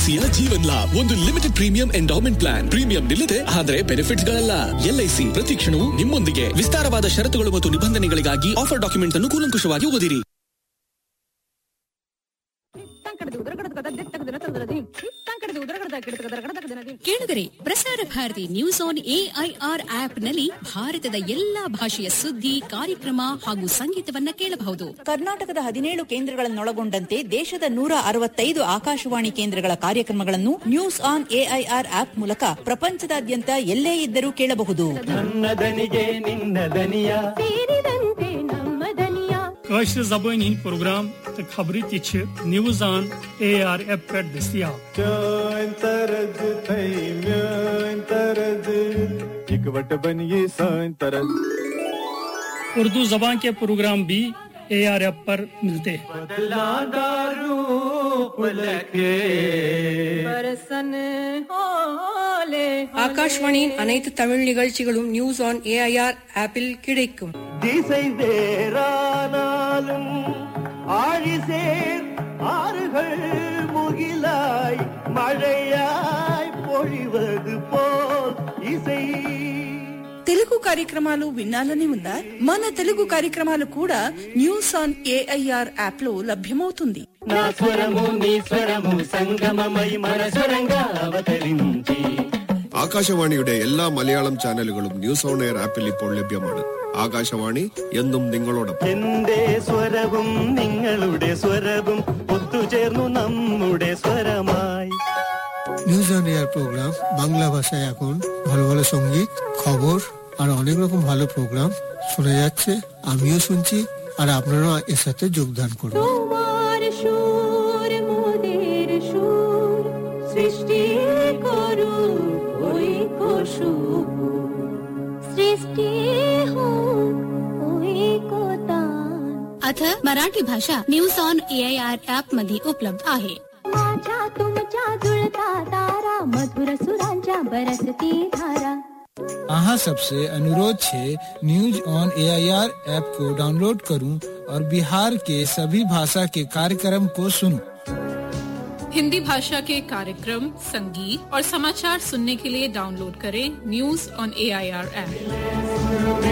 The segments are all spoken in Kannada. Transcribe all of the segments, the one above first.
ಎಲ್ಐಸಿಯ ಜೀವನ್ ಲಾಭ್ ಒಂದು limited premium endowment plan premium ನಿಲ್ಲದೆ ಆದರೆ ಬೆನಿಫಿಟ್ಸ್ ಗಳಲ್ಲ ಎಲ್ಐಸಿ ಪ್ರತಿ ಕ್ಷಣವೂ ನಿಮ್ಮೊಂದಿಗೆ ವಿಸ್ತಾರವಾದ ಷರತ್ತುಗಳು ಮತ್ತು ನಿಬಂಧನೆಗಳಿಗಾಗಿ ಆಫರ್ ಡಾಕ್ಯುಮೆಂಟ್ಸ್ ಅನ್ನು ಕೂಲಂಕುಷವಾಗಿ ಓದಿರಿ ಕೇಳಿದರೆ ಪ್ರಸಾರ ಭಾರತಿ ನ್ಯೂಸ್ ಆನ್ ಎಐಆರ್ ಆಪ್ನಲ್ಲಿ ಭಾರತದ ಎಲ್ಲಾ ಭಾಷೆಯ ಸುದ್ದಿ ಕಾರ್ಯಕ್ರಮ ಹಾಗೂ ಸಂಗೀತವನ್ನ ಕೇಳಬಹುದು ಕರ್ನಾಟಕದ ಹದಿನೇಳು ಕೇಂದ್ರಗಳನ್ನೊಳಗೊಂಡಂತೆ ದೇಶದ ನೂರ ಅರವತ್ತೈದು ಆಕಾಶವಾಣಿ ಕೇಂದ್ರಗಳ ಕಾರ್ಯಕ್ರಮಗಳನ್ನು ನ್ಯೂಸ್ ಆನ್ ಎಐಆರ್ ಆಪ್ ಮೂಲಕ ಪ್ರಪಂಚದಾದ್ಯಂತ ಎಲ್ಲೇ ಇದ್ದರೂ ಕೇಳಬಹುದು ನನ್ನ ದನಿಗೆ ನಿನ್ನ ದನಿಯ کٲشِر زبٲنۍ ہٕنٛدۍ پروگرام تہٕ خبرٕ تہِ چھِ نِوٕز آن اے آر ایپ پٮ۪ٹھ دٔستیاب چٲنۍ طرز تھٔے میٲنۍ طرز اِکوٹ بنیے سٲنۍ طرز اردو زبان کے پروگرام بھی اے آر ایپ پر ملتے ہیں बदलादा रूप लगे ஆகாஷ்வாணியின் அனைத்து தமிழ் நிகழ்ச்சிகளும் நியூஸ் ஆன் ஏஐஆர் ஆப்பில் கிடைக்கும் திசை வேறானாலும் ஆழிசேர் ஆறுகள் முகிலாய் மழையாய் பொழிவது போல் இசை తెలుగు కార్యక్రమాలు వినాలని ఉందా మన తెలుగు కార్యక్రమాలు కూడా న్యూస్ ఆన్ ఏఐఆర్ యాప్ లో లభ్యమవుతుంది నా స్వరము నీ స్వరము సంగమమై మన స్వరంగా అవతరించి ആകാശവാണിയുടെ എല്ലാ മലയാളം ചാനലുകളും ന്യൂസ് ഓൺ എയർ ആപ്പിൽ ഇപ്പോൾ ലഭ്യമാണ് ആകാശവാണി എന്നും നിങ്ങളോടൊപ്പം എന്റെ സ്വരവും നിങ്ങളുടെ സ്വരവും ഒത്തുചേർന്നു നമ്മുടെ സ്വരമായി news on air programme Bangla ভাষায় এখন ভালো ভালো সঙ্গীত খবর আর অনেক রকম ভালো প্রোগ্রাম শোনা যাচ্ছে আমিও শুনছি আর আপনারা এর সাথে যোগদান করুন তোমার সুর মোদের সুর সৃষ্টি করু ওই সুর সৃষ্টি হোক ওই तान आता मराठी भाषा न्यूज ऑन एआयआर ऍप मध्ये उपलब्ध आहे माझ्या तुमच्या जुळता तारा मधुर सुरांच्या बरसती धारा अहाँ सबसे अनुरोध छे न्यूज ऑन एआईआर ऐप को डाउनलोड करूं और बिहार के सभी भाषा के कार्यक्रम को सुनूं। हिंदी भाषा के कार्यक्रम संगीत और समाचार सुनने के लिए डाउनलोड करें news on A I R app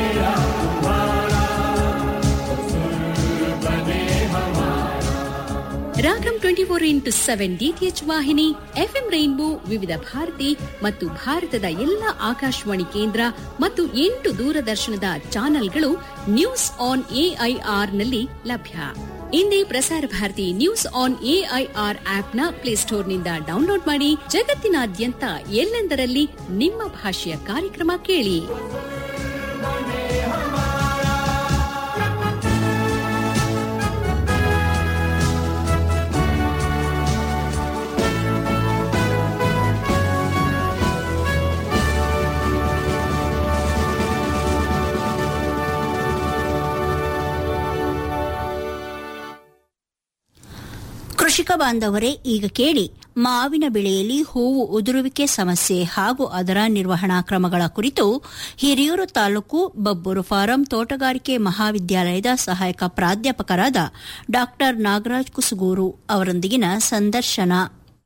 Ragam twenty four into seven DTH ವಾಹಿನಿ ಎಫ್ಎಂ ರೈನ್ಬೋ ವಿವಿಧ ಭಾರತಿ ಮತ್ತು ಭಾರತದ ಎಲ್ಲ ಆಕಾಶವಾಣಿ ಕೇಂದ್ರ ಮತ್ತು ಎಂಟು ದೂರದರ್ಶನದ ಚಾನೆಲ್ಗಳು ನ್ಯೂಸ್ ಆನ್ ಎಐಆರ್ ನಲ್ಲಿ ಲಭ್ಯ ಇಂದೇ Prasar Bharati news on AIR ಆಪ್ನ ಪ್ಲೇಸ್ಟೋರ್ನಿಂದ ಡೌನ್ಲೋಡ್ ಮಾಡಿ ಜಗತ್ತಿನಾದ್ಯಂತ ಎಲ್ಲೆಂದರಲ್ಲಿ ನಿಮ್ಮ ಭಾಷೆಯ ಕಾರ್ಯಕ್ರಮ ಕೇಳಿ ಕೃಷಿಕ ಬಾಂಧವರೇ ಈಗ ಕೇಳಿ ಮಾವಿನ ಬೆಳೆಯಲ್ಲಿ ಹೂವು ಉದುರುವಿಕೆ ಸಮಸ್ಯೆ ಹಾಗೂ ಅದರ ನಿರ್ವಹಣಾ ಕ್ರಮಗಳ ಕುರಿತು ಹಿರಿಯೂರು ತಾಲೂಕು ಬಬ್ಬೂರು ಫಾರಂ ತೋಟಗಾರಿಕೆ ಮಹಾವಿದ್ಯಾಲಯದ ಸಹಾಯಕ ಪ್ರಾಧ್ಯಾಪಕರಾದ ಡಾ ನಾಗರಾಜ್ ಕುಸುಗೂರು ಅವರೊಂದಿಗಿನ ಸಂದರ್ಶನ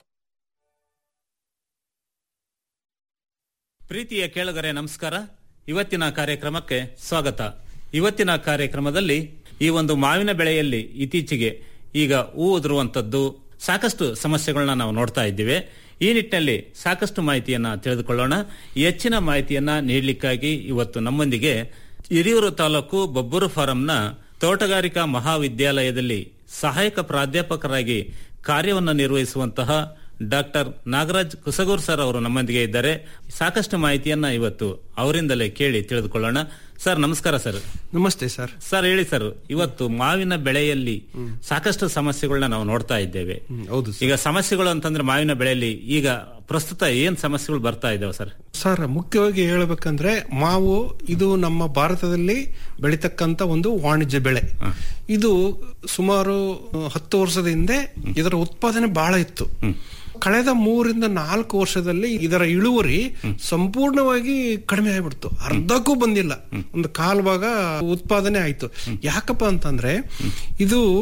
ಪ್ರೀತಿಯ ಕೇಳುಗರೆ ನಮಸ್ಕಾರ ಇವತ್ತಿನ ಕಾರ್ಯಕ್ರಮಕ್ಕೆ ಸ್ವಾಗತ ಇವತ್ತಿನ ಕಾರ್ಯಕ್ರಮದಲ್ಲಿ ಈ ಒಂದು ಮಾವಿನ ಬೆಳೆಯಲ್ಲಿ ಇತ್ತೀಚೆಗೆ ಈಗ ಹೂ ಉದುರುವಂತದ್ದು ಸಾಕಷ್ಟು ಸಮಸ್ಯೆಗಳನ್ನ ನಾವು ನೋಡ್ತಾ ಇದ್ದೇವೆ ಈ ನಿಟ್ಟಿನಲ್ಲಿ ಸಾಕಷ್ಟು ಮಾಹಿತಿಯನ್ನ ತಿಳಿದುಕೊಳ್ಳೋಣ ಹೆಚ್ಚಿನ ಮಾಹಿತಿಯನ್ನ ನೀಡಲಿಕ್ಕಾಗಿ ಇವತ್ತು ನಮ್ಮೊಂದಿಗೆ ಹಿರಿಯೂರು ತಾಲೂಕು ಬಬ್ಬೂರು ಫಾರಂನ ತೋಟಗಾರಿಕಾ ಮಹಾವಿದ್ಯಾಲಯದಲ್ಲಿ ಸಹಾಯಕ ಪ್ರಾಧ್ಯಾಪಕರಾಗಿ ಕಾರ್ಯವನ್ನು ನಿರ್ವಹಿಸುವಂತಹ ಡಾಕ್ಟರ್ ನಾಗರಾಜ್ ಕುಸಗೂರ್ ಸರ್ ಅವರು ನಮ್ಮೊಂದಿಗೆ ಇದ್ದಾರೆ ಸಾಕಷ್ಟು ಮಾಹಿತಿಯನ್ನ ಇವತ್ತು ಅವರಿಂದಲೇ ಕೇಳಿ ತಿಳಿದುಕೊಳ್ಳೋಣ ಸರ್ ನಮಸ್ಕಾರ ಸರ್ ನಮಸ್ತೆ ಸರ್ ಸರ್ ಹೇಳಿ ಸರ್ ಇವತ್ತು ಮಾವಿನ ಬೆಳೆಯಲ್ಲಿ ಸಾಕಷ್ಟು ಸಮಸ್ಯೆಗಳನ್ನ ನಾವು ನೋಡ್ತಾ ಇದ್ದೇವೆ ಹೌದು ಈಗ ಸಮಸ್ಯೆಗಳು ಅಂತಂದ್ರೆ ಮಾವಿನ ಬೆಳೆಯಲ್ಲಿ ಈಗ ಪ್ರಸ್ತುತ ಏನ್ ಸಮಸ್ಯೆಗಳು ಬರ್ತಾ ಇದಾವೆ ಸರ್ ಸರ್ ಮುಖ್ಯವಾಗಿ ಹೇಳಬೇಕಂದ್ರೆ ಮಾವು ಇದು ನಮ್ಮ ಭಾರತದಲ್ಲಿ ಬೆಳೀತಕ್ಕಂತ ಒಂದು ವಾಣಿಜ್ಯ ಬೆಳೆ ಇದು ಸುಮಾರು ಹತ್ತು ವರ್ಷದ ಹಿಂದೆ ಇದರ ಉತ್ಪಾದನೆ ಬಹಳ ಇತ್ತು ಕಳೆದ ಮೂರಿಂದ ನಾಲ್ಕು ವರ್ಷದಲ್ಲಿ ಇದರ ಇಳುವರಿ ಸಂಪೂರ್ಣವಾಗಿ ಕಡಿಮೆ ಆಗ್ಬಿಡ್ತು ಅರ್ಧಕ್ಕೂ ಬಂದಿಲ್ಲ ಒಂದು ಕಾಲ್ ಭಾಗ ಉತ್ಪಾದನೆ ಆಯ್ತು ಯಾಕಪ್ಪ ಅಂತಂದ್ರೆ ಇದು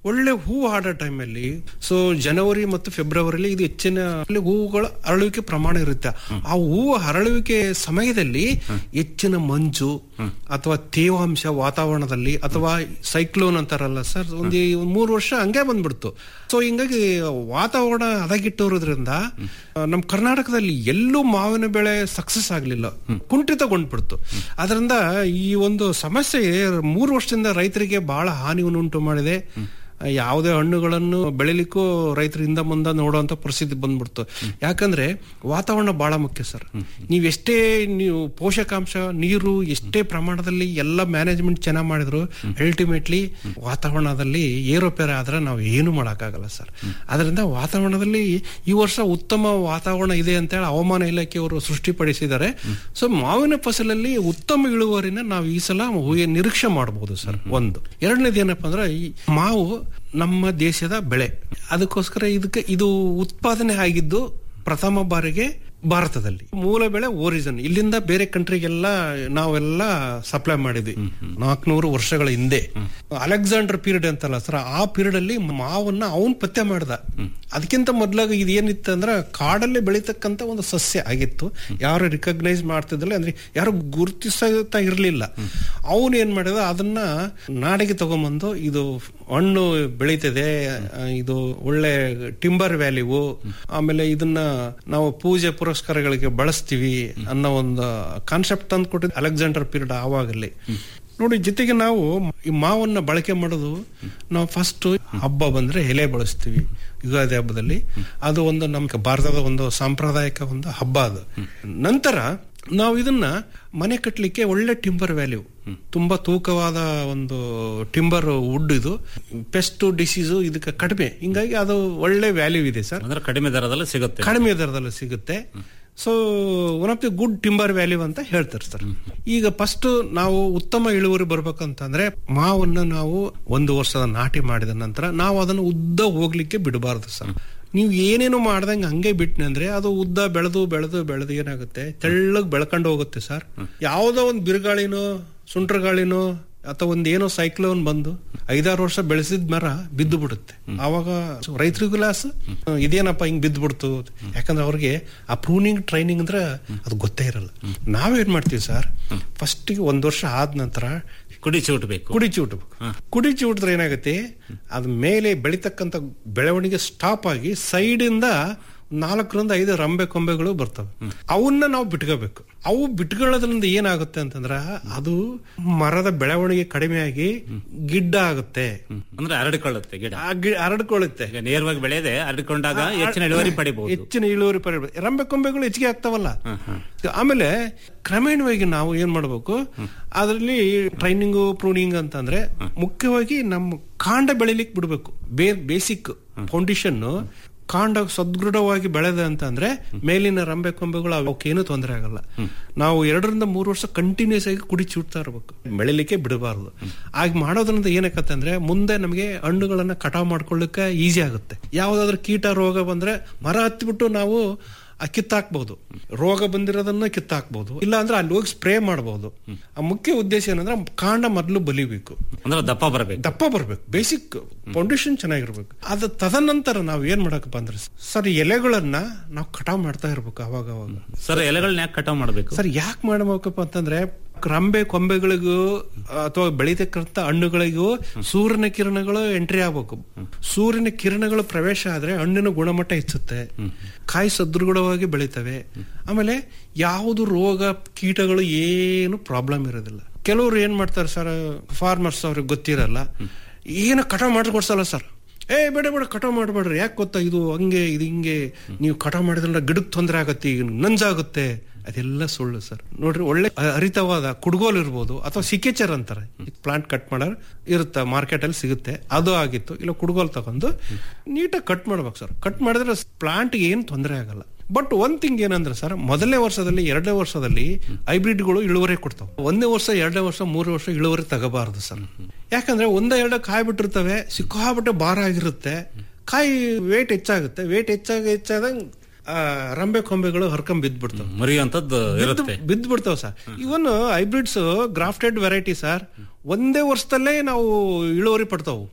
ಒಳ್ಳೆ ಹೂ ಆಡೋ ಟೈಮಲ್ಲಿ ಸೊ ಜನವರಿ ಮತ್ತು ಫೆಬ್ರವರಿಲಿ ಇದು ಹೆಚ್ಚಿನ ಅಲ್ಲಿ ಹೂವುಗಳ ಅರಳುವಿಕೆ ಪ್ರಮಾಣ ಇರುತ್ತೆ ಆ ಹೂವು ಅರಳುವಿಕೆ ಸಮಯದಲ್ಲಿ ಹೆಚ್ಚಿನ ಮಂಜು ಅಥವಾ ತೇವಾಂಶ ವಾತಾವರಣದಲ್ಲಿ ಅಥವಾ ಸೈಕ್ಲೋನ್ ಅಂತಾರಲ್ಲ ಸರ್ ಒಂದು ಮೂರು ವರ್ಷ ಹಂಗೆ ಬಂದ್ಬಿಡ್ತು ಸೊ ಹಿಂಗಾಗಿ ವಾತಾವರಣ ಹದಗೆಟ್ಟಿರೋದ್ರಿಂದ ನಮ್ಮ ಕರ್ನಾಟಕದಲ್ಲಿ ಎಲ್ಲೂ ಮಾವಿನ ಬೆಳೆ ಸಕ್ಸಸ್ ಆಗ್ಲಿಲ್ಲ ಕುಂಠಿತಗೊಂಡ್ಬಿಡ್ತು ಅದರಿಂದ ಈ ಒಂದು ಸಮಸ್ಯೆ ಮೂರು ವರ್ಷದಿಂದ ರೈತರಿಗೆ ಬಹಳ ಹಾನಿಯನ್ನು ಉಂಟು ಮಾಡಿದೆ ಯಾವುದೇ ಹಣ್ಣುಗಳನ್ನು ಬೆಳಿಲಿಕ್ಕೂ ರೈತರಿಂದ ಮುಂದೆ ನೋಡುವಂತ ಪರಿಸ್ಥಿತಿ ಬಂದ್ಬಿಡ್ತು ಯಾಕಂದ್ರೆ ವಾತಾವರಣ ಬಹಳ ಮುಖ್ಯ ಸರ್ ನೀವು ಎಷ್ಟೇ ನೀವು ಪೋಷಕಾಂಶ ನೀರು ಎಷ್ಟೇ ಪ್ರಮಾಣದಲ್ಲಿ ಎಲ್ಲ ಮ್ಯಾನೇಜ್ಮೆಂಟ್ ಚೆನ್ನಾಗಿ ಮಾಡಿದ್ರು ಅಲ್ಟಿಮೇಟ್ಲಿ ವಾತಾವರಣದಲ್ಲಿ ಏರೋಪೇರ ಆದ್ರೆ ನಾವು ಏನು ಮಾಡೋಕ್ಕಾಗಲ್ಲ ಸರ್ ಅದರಿಂದ ವಾತಾವರಣದಲ್ಲಿ ಈ ವರ್ಷ ಉತ್ತಮ ವಾತಾವರಣ ಇದೆ ಅಂತ ಹೇಳಿ ಹವಾಮಾನ ಇಲಾಖೆಯವರು ಸೃಷ್ಟಿಪಡಿಸಿದ್ದಾರೆ ಸೊ ಮಾವಿನ ಫಸಲಲ್ಲಿ ಉತ್ತಮ ಇಳುವರಿನ ನಾವು ಈ ಸಲ ಹೂವಿಗೆ ನಿರೀಕ್ಷೆ ಮಾಡಬಹುದು ಸರ್ ಒಂದು ಎರಡನೇದು ಏನಪ್ಪಾ ಅಂದ್ರೆ ಈ ಮಾವು ನಮ್ಮ ದೇಶದ ಬೆಳೆ ಅದಕ್ಕೋಸ್ಕರ ಇದಕ್ಕೆ ಇದು ಉತ್ಪಾದನೆ ಆಗಿದ್ದು ಪ್ರಥಮ ಬಾರಿಗೆ ಭಾರತದಲ್ಲಿ ಮೂಲ ಬೆಳೆ ಓರಿಜನ್ ಇಲ್ಲಿಂದ ಬೇರೆ ಕಂಟ್ರಿಗೆಲ್ಲ ನಾವೆಲ್ಲ ಸಪ್ಲೈ ಮಾಡಿದ್ವಿ ನಾಲ್ಕನೂರು ವರ್ಷಗಳ ಹಿಂದೆ ಅಲೆಕ್ಸಾಂಡರ್ ಪೀರಿಯಡ್ ಅಂತಲ್ಲ ಸರ್ ಆ ಪೀರಿಯಡ್ ಅಲ್ಲಿ ಮಾವನ್ನ ಅವನ್ ಪತ್ತೆ ಮಾಡ್ದ ಅದಕ್ಕಿಂತ ಮೊದ್ಲಾಗ ಇದು ಏನಿತ್ತು ಅಂದ್ರೆ ಕಾಡಲ್ಲಿ ಬೆಳೀತಕ್ಕಂತ ಒಂದು ಸಸ್ಯ ಆಗಿತ್ತು ಯಾರು ರಿಕಗ್ನೈಸ್ ಮಾಡ್ತಿದ್ದಿಲ್ಲ ಅಂದ್ರೆ ಯಾರು ಗುರುತಿಸ್ತಾ ಇರ್ಲಿಲ್ಲ ಅವನು ಏನ್ ಮಾಡಿದ ಅದನ್ನ ನಾಡಿಗೆ ತಗೊಂಬಂದು ಇದು ಹಣ್ಣು ಬೆಳೀತದೆ ಇದು ಒಳ್ಳೆ ಟಿಂಬರ್ ವ್ಯಾಲ್ಯೂ ಆಮೇಲೆ ಇದನ್ನ ನಾವು ಪೂಜೆ ಪುರಸ್ಕಾರಗಳಿಗೆ ಬಳಸ್ತೀವಿ ಅನ್ನೋ ಒಂದು ಕಾನ್ಸೆಪ್ಟ್ ತಂದು ಕೊಟ್ಟಿದ್ದು ಅಲೆಕ್ಸಾಂಡರ್ ಪೀರಿಯಡ್ ಆವಾಗಲ್ಲಿ ನೋಡಿ ಜೊತೆಗೆ ನಾವು ಈ ಮಾವನ್ನ ಬಳಕೆ ಮಾಡೋದು ನಾವು ಫಸ್ಟ್ ಹಬ್ಬ ಬಂದ್ರೆ ಎಲೆ ಬಳಸ್ತೀವಿ ಯುಗಾದಿ ಹಬ್ಬದಲ್ಲಿ ಅದು ಒಂದು ನಮ್ಮ ಭಾರತದ ಒಂದು ಸಾಂಪ್ರದಾಯಿಕ ಒಂದು ಹಬ್ಬ ಅದು ನಂತರ ನಾವು ಇದನ್ನ ಮನೆ ಕಟ್ಟಲಿಕ್ಕೆ ಒಳ್ಳೆ ಟಿಂಬರ್ ವ್ಯಾಲ್ಯೂ ತುಂಬಾ ತೂಕವಾದ ಒಂದು ಟಿಂಬರ್ ವುಡ್ ಇದು ಪೆಸ್ಟ್ ಡಿಸೀಸು ಇದಕ್ಕೆ ಕಡಿಮೆ ಹಿಂಗಾಗಿ ಅದು ಒಳ್ಳೆ ವ್ಯಾಲ್ಯೂ ಇದೆ ಸರ್ ಅಂದ್ರೆ ಕಡಿಮೆ ದರದಲ್ಲಿ ಸಿಗುತ್ತೆ ಕಡಿಮೆ ದರದಲ್ಲಿ ಸಿಗುತ್ತೆ so one of the good timber value ಅಂತ ಹೇಳ್ತಾರೆ ಸರ್ ಈಗ ಫಸ್ಟ್ ನಾವು ಉತ್ತಮ ಇಳುವರಿ ಬರ್ಬೇಕಂತಂದ್ರೆ ಮಾವನ್ನ ನಾವು ಒಂದು ವರ್ಷದ ನಾಟಿ ಮಾಡಿದ ನಂತರ ನಾವು ಅದನ್ನು ಉದ್ದ ಹೋಗ್ಲಿಕ್ಕೆ ಬಿಡಬಾರದು ಸರ್ ನೀವು ಏನೇನು ಮಾಡ್ದಂಗೆ ಹಂಗೆ ಬಿಟ್ನೆ ಅಂದ್ರೆ ಅದು ಉದ್ದ ಬೆಳೆದು ಬೆಳೆದು ಬೆಳೆದು ಏನಾಗುತ್ತೆ ತೆಳ್ಳಗ್ ಬೆಳ್ಕೊಂಡು ಹೋಗುತ್ತೆ ಸರ್ ಯಾವ್ದೋ ಒಂದು ಬಿರುಗಾಳಿನೋ ಸುಂಟ್ರ ಗಾಳಿನೋ ಅಥವಾ ಒಂದ್ ಏನೋ ಸೈಕ್ಲೋನ್ ಬಂದು ಐದಾರು ವರ್ಷ ಬೆಳೆಸಿದ ಮರ ಬಿದ್ದು ಬಿಡುತ್ತೆ ಅವಾಗ ರೈತರಿಗೂ ಲಾಸ್ ಇದೇನಪ್ಪ ಹಿಂಗ್ ಬಿದ್ದು ಬಿಡ್ತು ಯಾಕಂದ್ರೆ ಅವ್ರಿಗೆ ಆ ಪ್ರೂನಿಂಗ್ ಟ್ರೈನಿಂಗ್ ಅಂದ್ರೆ ಅದು ಗೊತ್ತೇ ಇರಲ್ಲ ನಾವೇನ್ ಮಾಡ್ತೀವಿ ಸರ್ ಫಸ್ಟ್ ಒಂದ್ ವರ್ಷ ಆದ ನಂತರ ಕುಡಿ ಚೂಟ್ಬೇಕು ಕುಡಿ ಚೂಟ್ಬೇಕು ಕುಡಿ ಚೂಟಿದ್ರೆ ಏನಾಗುತ್ತೆ ಅದ್ ಮೇಲೆ ಬೆಳಿತಕ್ಕಂತ ಬೆಳವಣಿಗೆ ಸ್ಟಾಪ್ ಆಗಿ ಸೈಡ್ ಇಂದ ನಾಲ್ಕರಿಂದ ಐದು ರಂಬೆ ಕೊಂಬೆಗಳು ಬರ್ತವೆ ಅವನ್ನ ನಾವು ಬಿಟ್ಕೋಬೇಕು ಅವು ಬಿಟ್ಕೊಳ್ಳೋದ್ರಿಂದ ಏನಾಗುತ್ತೆ ಅಂತಂದ್ರ ಅದು ಮರದ ಬೆಳವಣಿಗೆ ಕಡಿಮೆಯಾಗಿ ಗಿಡ್ಡ ಆಗುತ್ತೆ ಅಂದ್ರೆ ಹರಡಿಕೊಳ್ಳುತ್ತೆ ಗಿಡ ಆ ಗಿ- ಹರಡ್ಕೊಳ್ಳುತ್ತೆ ಈಗ ನೇರವಾಗಿ ಬೆಳೆಯದೆ ಹರಡಿಕೊಂಡಾಗ ಹೆಚ್ಚಿನ ಇಳುವರಿ ಪಡಿಬಹುದು ಹೆಚ್ಚಿನ ಇಳುವರಿ ಪಡಿಬಹುದು ರಂಬೆ ಕೊಂಬೆಗಳು ಹೆಚ್ಚಿಗೆ ಆಗ್ತಾವಲ್ಲ ಆಮೇಲೆ ಕ್ರಮೇಣವಾಗಿ ನಾವು ಏನ್ ಮಾಡ್ಬೇಕು ಅದರಲ್ಲಿ ಟ್ರೈನಿಂಗು ಪ್ರೂನಿಂಗ್ ಅಂತಂದ್ರೆ ಮುಖ್ಯವಾಗಿ ನಮ್ಮ ಕಾಂಡ ಬೆಳಿಲಿಕ್ಕೆ ಬಿಡ್ಬೇಕು ಬೇ ಬೇಸಿಕ್ ಫೌಂಡೇಶನ್ ಕಾಂಡ ಸದೃಢವಾಗಿ ಬೆಳೆದ ಅಂತಂದ್ರೆ ಮೇಲಿನ ರಂಬೆ ಕೊಂಬೆಗಳು ಅವಕ್ಕೇನು ತೊಂದರೆ ಆಗಲ್ಲ ನಾವು ಎರಡರಿಂದ ಮೂರು ವರ್ಷ ಕಂಟಿನ್ಯೂಸ್ ಆಗಿ ಕುಡಿ ಚೂಡ್ತಾ ಇರ್ಬೇಕು ಬೆಳಿಲಿಕ್ಕೆ ಬಿಡಬಾರ್ದು ಆಗ ಮಾಡೋದ್ರಿಂದ ಏನಕ್ಕತ್ತೆ ಅಂದ್ರೆ ಮುಂದೆ ನಮಗೆ ಹಣ್ಣುಗಳನ್ನ ಕಟಾವ್ ಮಾಡ್ಕೊಳ್ಳಿಕ್ಕೆ ಈಸಿ ಆಗುತ್ತೆ ಯಾವ್ದಾದ್ರು ಕೀಟ ರೋಗ ಬಂದ್ರೆ ಮರ ಹತ್ತಿಬಿಟ್ಟು ನಾವು ಆ ಕಿತ್ತಾಕ್ಬಹುದು ರೋಗ ಬಂದಿರೋದನ್ನ ಕಿತ್ತಾಕ್ಬಹುದು ಇಲ್ಲ ಅಂದ್ರೆ ಅಲ್ಲಿ ಹೋಗಿ ಸ್ಪ್ರೇ ಮಾಡಬಹುದು ಆ ಮುಖ್ಯ ಉದ್ದೇಶ ಏನಂದ್ರೆ ಕಾಂಡ ಮೊದಲು ಬಲಿಬೇಕು ಅಂದ್ರೆ ದಪ್ಪ ಬರಬೇಕು ದಪ್ಪ ಬರ್ಬೇಕು ಬೇಸಿಕ್ ಫೌಂಡೇಶನ್ ಚೆನ್ನಾಗಿರ್ಬೇಕು ಅದ ತದನಂತರ ನಾವು ಏನ್ ಮಾಡಕಪ್ಪ ಅಂದ್ರೆ ಸರ್ ಎಲೆಗಳನ್ನ ನಾವು ಕಟಾವ್ ಮಾಡ್ತಾ ಇರ್ಬೇಕು ಅವಾಗ ಅವಾಗ ಸರ್ ಎಲೆಗಳನ್ನ ಯಾಕೆ ಕಟಾವ್ ಮಾಡಬೇಕು ಸರ್ ಯಾಕೆ ಮಾಡಬೇಕಪ್ಪ ಅಂತಂದ್ರೆ ರಂಬೆ ಕೊಂಬೆಗಳಿಗೂ ಅಥವಾ ಬೆಳೀತಕ್ಕಂಥ ಹಣ್ಣುಗಳಿಗೂ ಸೂರ್ಯನ ಕಿರಣಗಳು ಎಂಟ್ರಿ ಆಗ್ಬೇಕು ಸೂರ್ಯನ ಕಿರಣಗಳು ಪ್ರವೇಶ ಆದ್ರೆ ಹಣ್ಣಿನ ಗುಣಮಟ್ಟ ಹೆಚ್ಚುತ್ತೆ ಕಾಯಿ ಸದೃಢವಾಗಿ ಬೆಳಿತವೆ ಆಮೇಲೆ ಯಾವುದು ರೋಗ ಕೀಟಗಳು ಏನು ಪ್ರಾಬ್ಲಮ್ ಇರೋದಿಲ್ಲ ಕೆಲವರು ಏನ್ ಮಾಡ್ತಾರೆ ಸರ್ ಫಾರ್ಮರ್ಸ್ ಅವ್ರಿಗೆ ಗೊತ್ತಿರಲ್ಲ ಏನು ಕಟಾವ್ ಮಾಡ್ಕೊಡ್ಸಲ್ಲ ಸರ್ ಏ ಬೇಡ ಬೇಡ ಕಟಾವ್ ಮಾಡಬೇಡ್ರಿ ಯಾಕೆ ಗೊತ್ತಾ ಇದು ಹಂಗೆ ಇದು ಹಿಂಗೆ ನೀವು ಕಟಾವ್ ಮಾಡಿದ್ರೆ ಗಿಡಕ್ಕೆ ತೊಂದರೆ ಆಗತ್ತೆ ಈಗ ನಂಜಾಗುತ್ತೆ ಅದೆಲ್ಲ ಸುಳ್ಳು ಸರ್ ನೋಡ್ರಿ ಒಳ್ಳೆ ಹರಿತವಾದ ಕುಡ್ಗೋಲ್ ಇರ್ಬೋದು ಅಥವಾ ಸಿಕೆಚರ್ ಅಂತಾರೆ ಪ್ಲಾಂಟ್ ಕಟ್ ಮಾಡೋರು ಇರುತ್ತೆ ಮಾರ್ಕೆಟ್ ಅಲ್ಲಿ ಸಿಗುತ್ತೆ ಅದು ಆಗಿತ್ತು ಇಲ್ಲ ಕುಡ್ಗೋಲ್ ತಗೊಂಡು ನೀಟಾಗಿ ಕಟ್ ಮಾಡ್ಬೇಕು ಸರ್ ಕಟ್ ಮಾಡಿದ್ರೆ ಪ್ಲಾಂಟ್ ಏನು ತೊಂದರೆ ಆಗಲ್ಲ ಬಟ್ ಒಂದ್ ಥಿಂಗ್ ಏನಂದ್ರೆ ಸರ್ ಮೊದಲನೇ ವರ್ಷದಲ್ಲಿ ಎರಡನೇ ವರ್ಷದಲ್ಲಿ ಹೈಬ್ರಿಡ್ಗಳು ಇಳುವರಿ ಕೊಡ್ತಾವೆ ಒಂದನೇ ವರ್ಷ ಎರಡನೇ ವರ್ಷ ಮೂರು ವರ್ಷ ಇಳುವರಿ ತಗೋಬಾರದು ಸರ್ ಯಾಕಂದ್ರೆ ಒಂದ ಎರಡು ಕಾಯಿ ಬಿಟ್ಟಿರ್ತವೆ ಸಿಕ್ಕಾಬಿಟ್ಟೆ ಭಾರ ಆಗಿರುತ್ತೆ ಕಾಯಿ ವೇಟ್ ಹೆಚ್ಚಾಗುತ್ತೆ ವೇಟ್ ಹೆಚ್ಚಾಗಿ ಹೆಚ್ಚಾದಂಗ್ ಆ, ರಂಬೆ ಕೊಂಬೆಗಳು ಹರ್ಕೊಂಡ್ ಬಿದ್ದ್ಬಿಡ್ತಾವೆ ಮರಿಯುವಂತದ್ದು ಇರುತ್ತೆ ಬಿದ್ದು ಬಿಡ್ತಾವ sir even hybrids grafted variety sir ಒಂದೇ ವರ್ಷದಲ್ಲೇ ನಾವು ಇಳುವರಿ ಪಡ್ತಾವು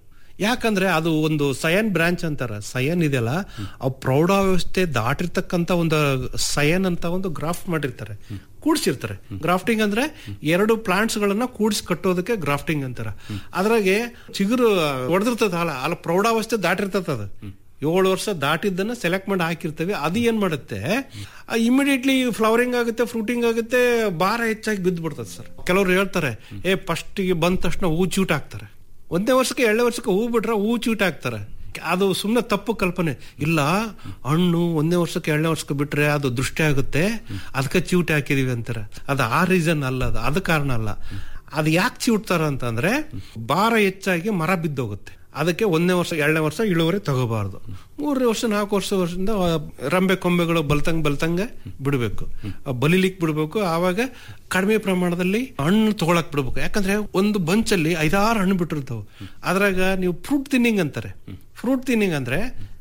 ಯಾಕಂದ್ರೆ ಅದು ಒಂದು ಸಯನ್ ಬ್ರಾಂಚ್ ಅಂತಾರ ಸಯನ್ ಇದೆಯಲ್ಲ ಅವು ಪ್ರೌಢಾವಸ್ಥೆ ದಾಟಿರ್ತಕ್ಕಂತ ಒಂದು ಸಯನ್ ಅಂತ ಒಂದು ಗ್ರಾಫ್ಟ್ ಮಾಡಿರ್ತಾರೆ ಕೂಡ್ಸಿರ್ತಾರೆ ಗ್ರಾಫ್ಟಿಂಗ್ ಅಂದ್ರೆ ಎರಡು ಪ್ಲಾಂಟ್ಸ್ ಗಳನ್ನ ಕೂಡಿಸಿ ಕಟ್ಟೋದಕ್ಕೆ ಗ್ರಾಫ್ಟಿಂಗ್ ಅಂತಾರ ಅದ್ರಾಗೆ ಚಿಗುರು ಹೊಡೆದಿರ್ತದ ಅಲ್ಲ ಅಲ್ಲಿ ಪ್ರೌಢಾವಸ್ಥೆ ದಾಟಿರ್ತದ ಅದು ಏಳು ವರ್ಷ ದಾಟಿದ್ದನ್ನ ಸೆಲೆಕ್ಟ್ ಮಾಡಿ ಹಾಕಿರ್ತೇವೆ ಅದು ಏನ್ ಮಾಡುತ್ತೆ ಇಮಿಡಿಯೇಟ್ಲಿ ಫ್ಲವರಿಂಗ್ ಆಗುತ್ತೆ ಫ್ರೂಟಿಂಗ್ ಆಗುತ್ತೆ ಭಾರ ಹೆಚ್ಚಾಗಿ ಬಿದ್ದು ಬಿಡ್ತದೆ ಸರ್ ಕೆಲವರು ಹೇಳ್ತಾರೆ ಏ ಫಸ್ಟ್ ಬಂದ ತಕ್ಷಣ ಹೂ ಚೂಟ್ ಹಾಕ್ತಾರೆ ಒಂದನೇ ವರ್ಷಕ್ಕೆ ಎರಡನೇ ವರ್ಷಕ್ಕೆ ಹೂ ಬಿಟ್ರೆ ಹೂ ಚೂಟ್ ಹಾಕ್ತಾರೆ ಅದು ಸುಮ್ಮನೆ ತಪ್ಪು ಕಲ್ಪನೆ ಇಲ್ಲ ಹಣ್ಣು ಒಂದನೇ ವರ್ಷಕ್ಕೆ ಎರಡನೇ ವರ್ಷಕ್ಕೆ ಬಿಟ್ರೆ ಅದು ದೃಷ್ಟಿ ಆಗುತ್ತೆ ಅದಕ್ಕೆ ಚಿವುಟಿ ಹಾಕಿದೀವಿ ಅಂತಾರೆ ಅದು ಆ ರೀಸನ್ ಅಲ್ಲ ಅದು ಅದು ಕಾರಣ ಅಲ್ಲ ಅದು ಯಾಕೆ ಚಿವುಟ್ತಾರ ಅಂತಂದ್ರೆ ಭಾರ ಹೆಚ್ಚಾಗಿ ಮರ ಬಿದ್ದೋಗುತ್ತೆ ಅದಕ್ಕೆ ಒಂದನೇ ವರ್ಷ ಎರಡನೇ ವರ್ಷ ಇಳುವರಿ ತಗೋಬಾರ್ದು ಮೂರನೇ ವರ್ಷ ನಾಲ್ಕು ವರ್ಷ ವರ್ಷದಿಂದ ಆ ರಂಬೆ ಕೊಂಬೆಗಳು ಬಲ್ತಂಗ್ ಬಲ್ತಂಗ ಬಿಡಬೇಕು ಬಲಿಲಿಕ್ ಬಿಡಬೇಕು ಆವಾಗ ಕಡಿಮೆ ಪ್ರಮಾಣದಲ್ಲಿ ಹಣ್ಣು ತಗೊಳಕ್ ಬಿಡ್ಬೇಕು ಯಾಕಂದ್ರೆ ಒಂದು ಬಂಚಲ್ಲಿ ಐದಾರು ಹಣ್ಣು ಬಿಟ್ಟಿರ್ತಾವೆ ಅದ್ರಾಗ ನೀವು ಫ್ರೂಟ್ ತಿನ್ನಿಂಗ್ ಅಂತಾರೆ ಫ್ರೂಟ್ ತಿನ್ನಿಂಗ್ ಅಂದ್ರೆ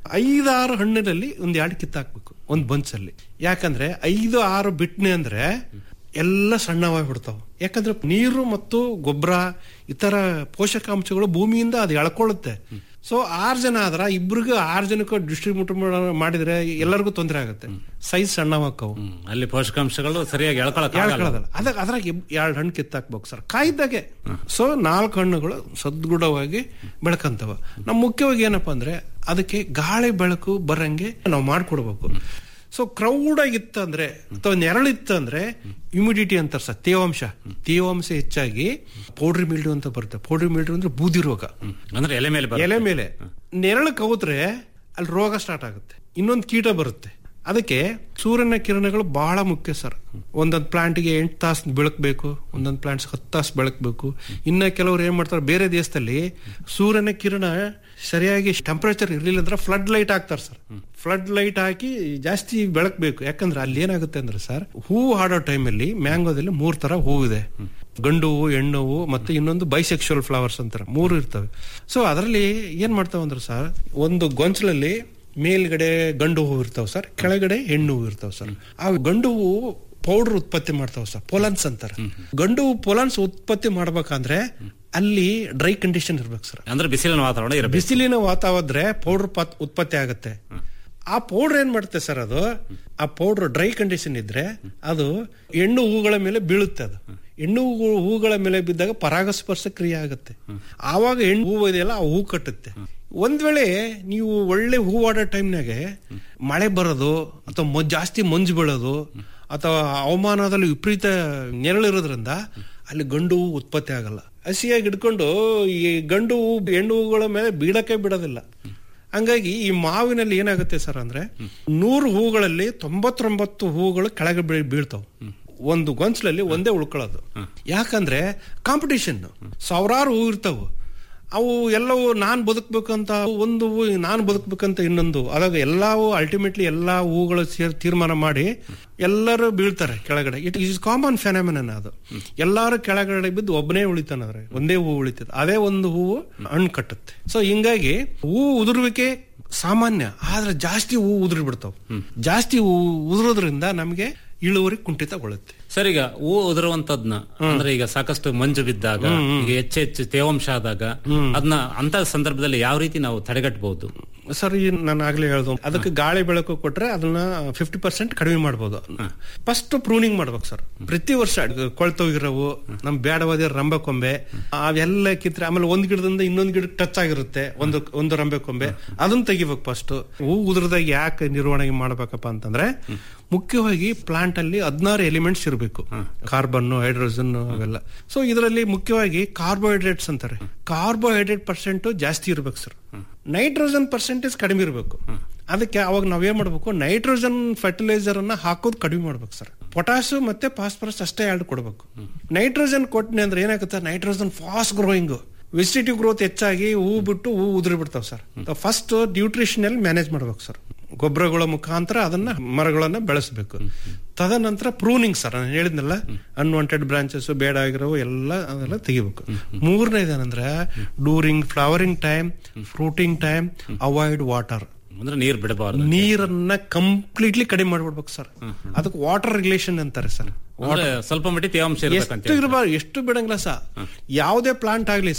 ಐದಾರು ಹಣ್ಣಿನಲ್ಲಿ ಒಂದ್ ಎರಡು ಕಿತ್ತಾಕ್ಬೇಕು ಒಂದ್ ಬಂಚಲ್ಲಿ ಯಾಕಂದ್ರೆ ಐದು ಆರು ಬಿಟ್ನೆ ಅಂದ್ರೆ ಎಲ್ಲ ಸಣ್ಣವಾಗಿ ಬಿಡ್ತಾವ ಯಾಕಂದ್ರೆ ನೀರು ಮತ್ತು ಗೊಬ್ಬರ ಇತರ ಪೋಷಕಾಂಶಗಳು ಭೂಮಿಯಿಂದ ಅದು ಎಳ್ಕೊಳ್ಳುತ್ತೆ ಸೊ ಆರ್ ಜನ ಆದ್ರ ಇಬ್ರಿಗೂ ಆರ್ ಜನಕ್ಕೂ ಡಿಸ್ಟ್ರಿಬ್ಯೂಟ್ ಮಾಡಿದ್ರೆ ಎಲ್ಲರಿಗೂ ತೊಂದರೆ ಆಗುತ್ತೆ ಸೈಜ್ ಸಣ್ಣವಾಕ್ಕವು ಅಲ್ಲಿ ಪೋಷಕಾಂಶಗಳು ಸರಿಯಾಗಿ ಎಳ್ಕೊಳಕ್ ಎಳ್ಕೊಳ್ಳೋದಲ್ಲ ಅದಾಗ ಅದ್ರಾಗ ಎರಡು ಹಣ್ಣು ಕಿತ್ತಾಕ್ಬೇಕು ಸರ್ ಕಾಯ್ದಾಗೆ ಸೊ ನಾಲ್ಕು ಹಣ್ಣುಗಳು ಸದ್ಗುಡವಾಗಿ ಬೆಳಕಂತವ ನಮ್ ಮುಖ್ಯವಾಗಿ ಏನಪ್ಪಾ ಅಂದ್ರೆ ಅದಕ್ಕೆ ಗಾಳಿ ಬೆಳಕು ಬರಂಗೆ ನಾವು ಮಾಡ್ಕೊಡ್ಬೇಕು ಸೊ ಕ್ರೌಡ್ ಆಗಿತ್ತಂದ್ರೆ ಅಥವಾ ನೆರಳಿತ್ತಂದ್ರೆ ಹ್ಯುಮಿಡಿಟಿ ಅಂತಾರೆ ಸರ್ ತೇವಾಂಶ ತೇವಾಂಶ ಹೆಚ್ಚಾಗಿ ಪೌಡ್ರಿ ಮಿಲ್ಡು ಅಂತ ಬರುತ್ತೆ ಪೌಡ್ರಿ ಮಿಲ್ಡು ಅಂದ್ರೆ ಬೂದಿ ರೋಗ ಅಂದ್ರೆ ಎಲೆ ಮೇಲೆ ಬರುತ್ತೆ. ಎಲೆ ಮೇಲೆ ನೆರಳು ಕವುತ್ರೆ ಅಲ್ಲಿ ರೋಗ ಸ್ಟಾರ್ಟ್ ಆಗುತ್ತೆ ಇನ್ನೊಂದು ಕೀಟ ಬರುತ್ತೆ ಅದಕ್ಕೆ ಸೂರ್ಯನ ಕಿರಣಗಳು ಬಹಳ ಮುಖ್ಯ ಸರ್ ಒಂದೊಂದು ಪ್ಲಾಂಟ್ಗೆ ಎಂಟು ತಾಸು ಬೆಳಕಬೇಕು ಒಂದೊಂದು ಪ್ಲಾಂಟ್ಸ್ ಹತ್ತು ತಾಸು ಬೆಳಕಬೇಕು ಇನ್ನ ಕೆಲವರು ಏನ್ ಮಾಡ್ತಾರೆ ಬೇರೆ ದೇಶದಲ್ಲಿ ಸೂರ್ಯನ ಕಿರಣ ಸರಿಯಾಗಿ ಟೆಂಪರೇಚರ್ ಇರ್ಲಿಲ್ಲ ಅಂದ್ರೆ ಫ್ಲಡ್ ಲೈಟ್ ಹಾಕ್ತಾರೆ ಸರ್ ಫ್ಲಡ್ ಲೈಟ್ ಹಾಕಿ ಜಾಸ್ತಿ ಬೆಳಕಬೇಕು ಯಾಕಂದ್ರೆ ಅಲ್ಲಿ ಏನಾಗುತ್ತೆ ಅಂದ್ರೆ ಸರ್ ಹೂವು ಹಾಡೋ ಟೈಮಲ್ಲಿ ಮ್ಯಾಂಗೋದಲ್ಲಿ ಮೂರ್ ತರ ಹೂವು ಇದೆ ಗಂಡು ಹೂವು ಹೆಣ್ಣು ಹೂವು ಮತ್ತೆ ಇನ್ನೊಂದು ಬೈಸೆಕ್ಷುವಲ್ ಫ್ಲವರ್ಸ್ ಅಂತಾರೆ ಮೂರು ಇರ್ತವೆ ಸೊ ಅದರಲ್ಲಿ ಏನ್ ಮಾಡ್ತಾವ ಅಂದ್ರೆ ಸರ್ ಒಂದು ಗೊಂಚಲಲ್ಲಿ ಮೇಲ್ಗಡೆ ಗಂಡು ಹೂವು ಇರ್ತಾವ ಸರ್ ಕೆಳಗಡೆ ಹೆಣ್ಣು ಹೂವು ಇರ್ತಾವ ಸರ್ ಆ ಗಂಡು ಹೂವು ಪೌಡರ್ ಉತ್ಪತ್ತಿ ಮಾಡ್ತಾವ ಸರ್ ಪೊಲನ್ಸ್ ಅಂತಾರೆ ಗಂಡು ಹೂವು ಪೊಲನ್ಸ್ ಉತ್ಪತ್ತಿ ಮಾಡ್ಬೇಕಂದ್ರೆ ಅಲ್ಲಿ ಡ್ರೈ ಕಂಡೀಷನ್ ಇರ್ಬೇಕು ಸರ್ ಅಂದ್ರೆ ಬಿಸಿಲಿನ ವಾತಾವರಣ ಇರಬೇಕು ಬಿಸಿಲಿನ ವಾತಾವರಣ ಪೌಡರ್ ಉತ್ಪತ್ತಿ ಆಗುತ್ತೆ ಆ ಪೌಡರ್ ಏನ್ ಮಾಡುತ್ತೆ ಸರ್ ಅದು ಆ ಪೌಡರ್ ಡ್ರೈ ಕಂಡೀಷನ್ ಇದ್ರೆ ಅದು ಹೆಣ್ಣು ಹೂಗಳ ಮೇಲೆ ಬೀಳುತ್ತೆ ಅದು ಹೆಣ್ಣು ಹೂ- ಹೂಗಳ ಮೇಲೆ ಬಿದ್ದಾಗ ಪರಾಗಸ್ಪರ್ಶ ಕ್ರಿಯೆ ಆಗುತ್ತೆ ಆವಾಗ ಹೆಣ್ಣು ಹೂವು ಇದೆಯಲ್ಲ ಆ ಹೂ ಕಟ್ಟುತ್ತೆ ಒಂದ್ ವೇಳೆ ನೀವು ಒಳ್ಳೆ ಹೂವಾಡೋ ಟೈಮ್ನಾಗೆ ಮಳೆ ಬರೋದು ಅಥವಾ ಮೊ- ಜಾಸ್ತಿ ಮಂಜು ಬೀಳೋದು ಅಥವಾ ಹವಾಮಾನದಲ್ಲಿ ವಿಪರೀತ ನೆರಳಿರೋದ್ರಿಂದ ಅಲ್ಲಿ ಗಂಡು ಹೂ ಉತ್ಪತ್ತಿ ಆಗಲ್ಲ ಹಸಿಯಾಗಿ ಹಿಡ್ಕೊಂಡು ಈ ಗಂಡು ಹೂ ಹೆಣ್ಣು ಹೂಗಳ ಮೇಲೆ ಬೀಳಕ್ಕೆ ಬಿಡೋದಿಲ್ಲ ಹಂಗಾಗಿ ಈ ಮಾವಿನಲ್ಲಿ ಏನಾಗುತ್ತೆ ಸರ್ ಅಂದ್ರೆ ನೂರು ಹೂಗಳಲ್ಲಿ ತೊಂಬತ್ತೊಂಬತ್ತು ಹೂಗಳು ಕೆಳಗೆ ಬೀಳ್- ಬೀಳ್ತಾವ್ ಒಂದು ಗೊಂಚಲಲ್ಲಿ ಒಂದೇ ಉಳ್ಕೊಳ್ಳೋದು ಯಾಕಂದ್ರೆ ಕಾಂಪಿಟಿಷನ್ ಸಾವಿರಾರು ಹೂ ಇರ್ತಾವು ಅವು ಎಲ್ಲವೂ ನಾನ್ ಬದುಕ್ಬೇಕಂತ ಒಂದು ಹೂ ನಾನ್ ಬದುಕ್ಬೇಕಂತ ಇನ್ನೊಂದು ಅದಾಗ ಎಲ್ಲವೂ ಅಲ್ಟಿಮೇಟ್ಲಿ ಎಲ್ಲಾ ಹೂಗಳು ಸೇರಿ ತೀರ್ಮಾನ ಮಾಡಿ ಎಲ್ಲರೂ ಬೀಳ್ತಾರೆ ಕೆಳಗಡೆ ಇಟ್ ಇಸ್ ಕಾಮನ್ ಫೆನಾಮಿನನ್ ಅದು ಎಲ್ಲಾರು ಕೆಳಗಡೆ ಬಿದ್ದು ಒಬ್ಬನೇ ಉಳಿತಾನಂದ್ರೆ ಒಂದೇ ಹೂ ಉಳಿತದೆ ಅದೇ ಒಂದು ಹೂವು ಹಣ್ಣು ಕಟ್ಟುತ್ತೆ ಸೊ ಹಿಂಗಾಗಿ ಹೂ ಉದುರುವಿಕೆ ಸಾಮಾನ್ಯ ಆದ್ರೆ ಜಾಸ್ತಿ ಹೂ ಉದುರಿ ಬಿಡ್ತಾವ ಜಾಸ್ತಿ ಹೂ ಉದುರೋದ್ರಿಂದ ನಮಗೆ ಇಳುವರಿ ಕುಂಠಿತಗೊಳ್ಳುತ್ತೆ ಸರ್ ಈಗ ಹೂ ಉದುರುವಂತದ್ನ ಅಂದ್ರೆ ಈಗ ಸಾಕಷ್ಟು ಮಂಜು ಬಿದ್ದಾಗ ಈಗ ಹೆಚ್ಚು ಹೆಚ್ಚು ತೇವಾಂಶ ಆದಾಗ ಅದನ್ನ ಅಂತ ಸಂದರ್ಭದಲ್ಲಿ ಯಾವ ರೀತಿ ನಾವು ತಡೆಗಟ್ಟಬಹುದು ಸರ್ ಈ ನಾನು ಆಗ್ಲೇ ಹೇಳ್ದು ಅದಕ್ಕೆ ಗಾಳಿ ಬೆಳಕು ಕೊಟ್ರೆ ಅದನ್ನ ಫಿಫ್ಟಿ ಪರ್ಸೆಂಟ್ ಕಡಿಮೆ ಮಾಡಬಹುದು ಫಸ್ಟ್ ಪ್ರೂನಿಂಗ್ ಮಾಡ್ಬೇಕು ಸರ್ ಪ್ರತಿ ವರ್ಷ ಕೊಳ್ತೋಗಿರೋವು ನಮ್ ಬೇಡವಾದ ರಂಬೆ ಕೊಂಬೆ ಅವೆಲ್ಲ ಕಿತ್ರೆ ಆಮೇಲೆ ಒಂದ್ ಗಿಡದಿಂದ ಇನ್ನೊಂದ್ ಗಿಡ ಟಚ್ ಆಗಿರುತ್ತೆ ಒಂದು ಒಂದು ರಂಬೆ ಕೊಂಬೆ ಅದನ್ನ ತೆಗಿಬೇಕು ಫಸ್ಟ್ ಹೂ ಉದುರದಾಗ ಯಾಕೆ ನಿರ್ವಹಣೆ ಮಾಡ್ಬೇಕಪ್ಪ ಅಂತಂದ್ರೆ ಮುಖ್ಯವಾಗಿ ಪ್ಲಾಂಟ್ ಅಲ್ಲಿ ಹದಿನಾರು ಎಲಿಮೆಂಟ್ಸ್ ಇರಬೇಕು ಕಾರ್ಬನ್ ಹೈಡ್ರೋಜನ್ ಅವೆಲ್ಲ ಸೊ ಇದರಲ್ಲಿ ಮುಖ್ಯವಾಗಿ ಕಾರ್ಬೋಹೈಡ್ರೇಟ್ಸ್ ಅಂತಾರೆ ಕಾರ್ಬೋಹೈಡ್ರೇಟ್ ಪರ್ಸೆಂಟ್ ಜಾಸ್ತಿ ಇರ್ಬೇಕು ಸರ್ ನೈಟ್ರೋಜನ್ ಪರ್ಸೆಂಟೇಜ್ ಕಡಿಮೆ ಇರಬೇಕು ಅದಕ್ಕೆ ಅವಾಗ ನಾವೇನ್ ಮಾಡ್ಬೇಕು ನೈಟ್ರೋಜನ್ ಫರ್ಟಿಲೈಸರ್ ಅನ್ನ ಹಾಕೋದು ಕಡಿಮೆ ಮಾಡ್ಬೇಕು ಸರ್ ಪೊಟಾಶ್ ಮತ್ತೆ ಫಾಸ್ಫರಸ್ ಅಷ್ಟೇ ಎರಡು ಕೊಡ್ಬೇಕು ನೈಟ್ರೋಜನ್ ಕೊಟ್ಟನೆ ಅಂದ್ರೆ ಏನಾಗುತ್ತೆ nitrogen fast growing vegetative growth ಹೆಚ್ಚಾಗಿ ಹೂ ಬಿಟ್ಟು ಹೂ ಉದುರಿ ಬಿಡ್ತಾವ ಸರ್ ಫಸ್ಟ್ ನ್ಯೂಟ್ರಿಷನಲ್ ಮ್ಯಾನೇಜ್ ಮಾಡ್ಬೇಕು ಸರ್ ಗೊಬ್ಬರಗಳ ಮುಖಾಂತರ ಅದನ್ನ ಮರಗಳನ್ನ ಬೆಳೆಸಬೇಕು ತದನಂತರ ಪ್ರೂನಿಂಗ್ ಸರ್ ನಾನು ಹೇಳಿದ್ನಲ್ಲ ಅನ್ವಾಂಟೆಡ್ ಬ್ರಾಂಚಸ್ ಬೇಡ ಆಗಿರೋ ಎಲ್ಲ ಅದೆಲ್ಲ ತೆಗಿಬೇಕು ಮೂರನೇದೇನಂದ್ರೆ during flowering time fruiting time avoid water ಅಂದ್ರೆ ನೀರ್ ಬಿಡಬಾರ್ದು ನೀರನ್ನ ಕಂಪ್ಲೀಟ್ಲಿ ಕಡಿಮೆ ಮಾಡ್ಬಿಡ್ಬೇಕು ಸರ್ ಅದಕ್ಕೆ ವಾಟರ್ ರಿಲೇಷನ್ ಅಂತಾರೆ ಸರ್ ಅಂದ್ರೆ ಸ್ವಲ್ಪ ಮಟ್ಟಿಗೆ ತೇವಾಂಶ ಇರ್ಬೇಕಂತ ಎಷ್ಟು ಇರಬಾರ್ದು ಎಷ್ಟು ಬಿಡಂಗಿಲ್ಲ ಸರ್ ಯಾವುದೇ ಪ್ಲಾಂಟ್ ಆಗ್ಲಿ ಸರ್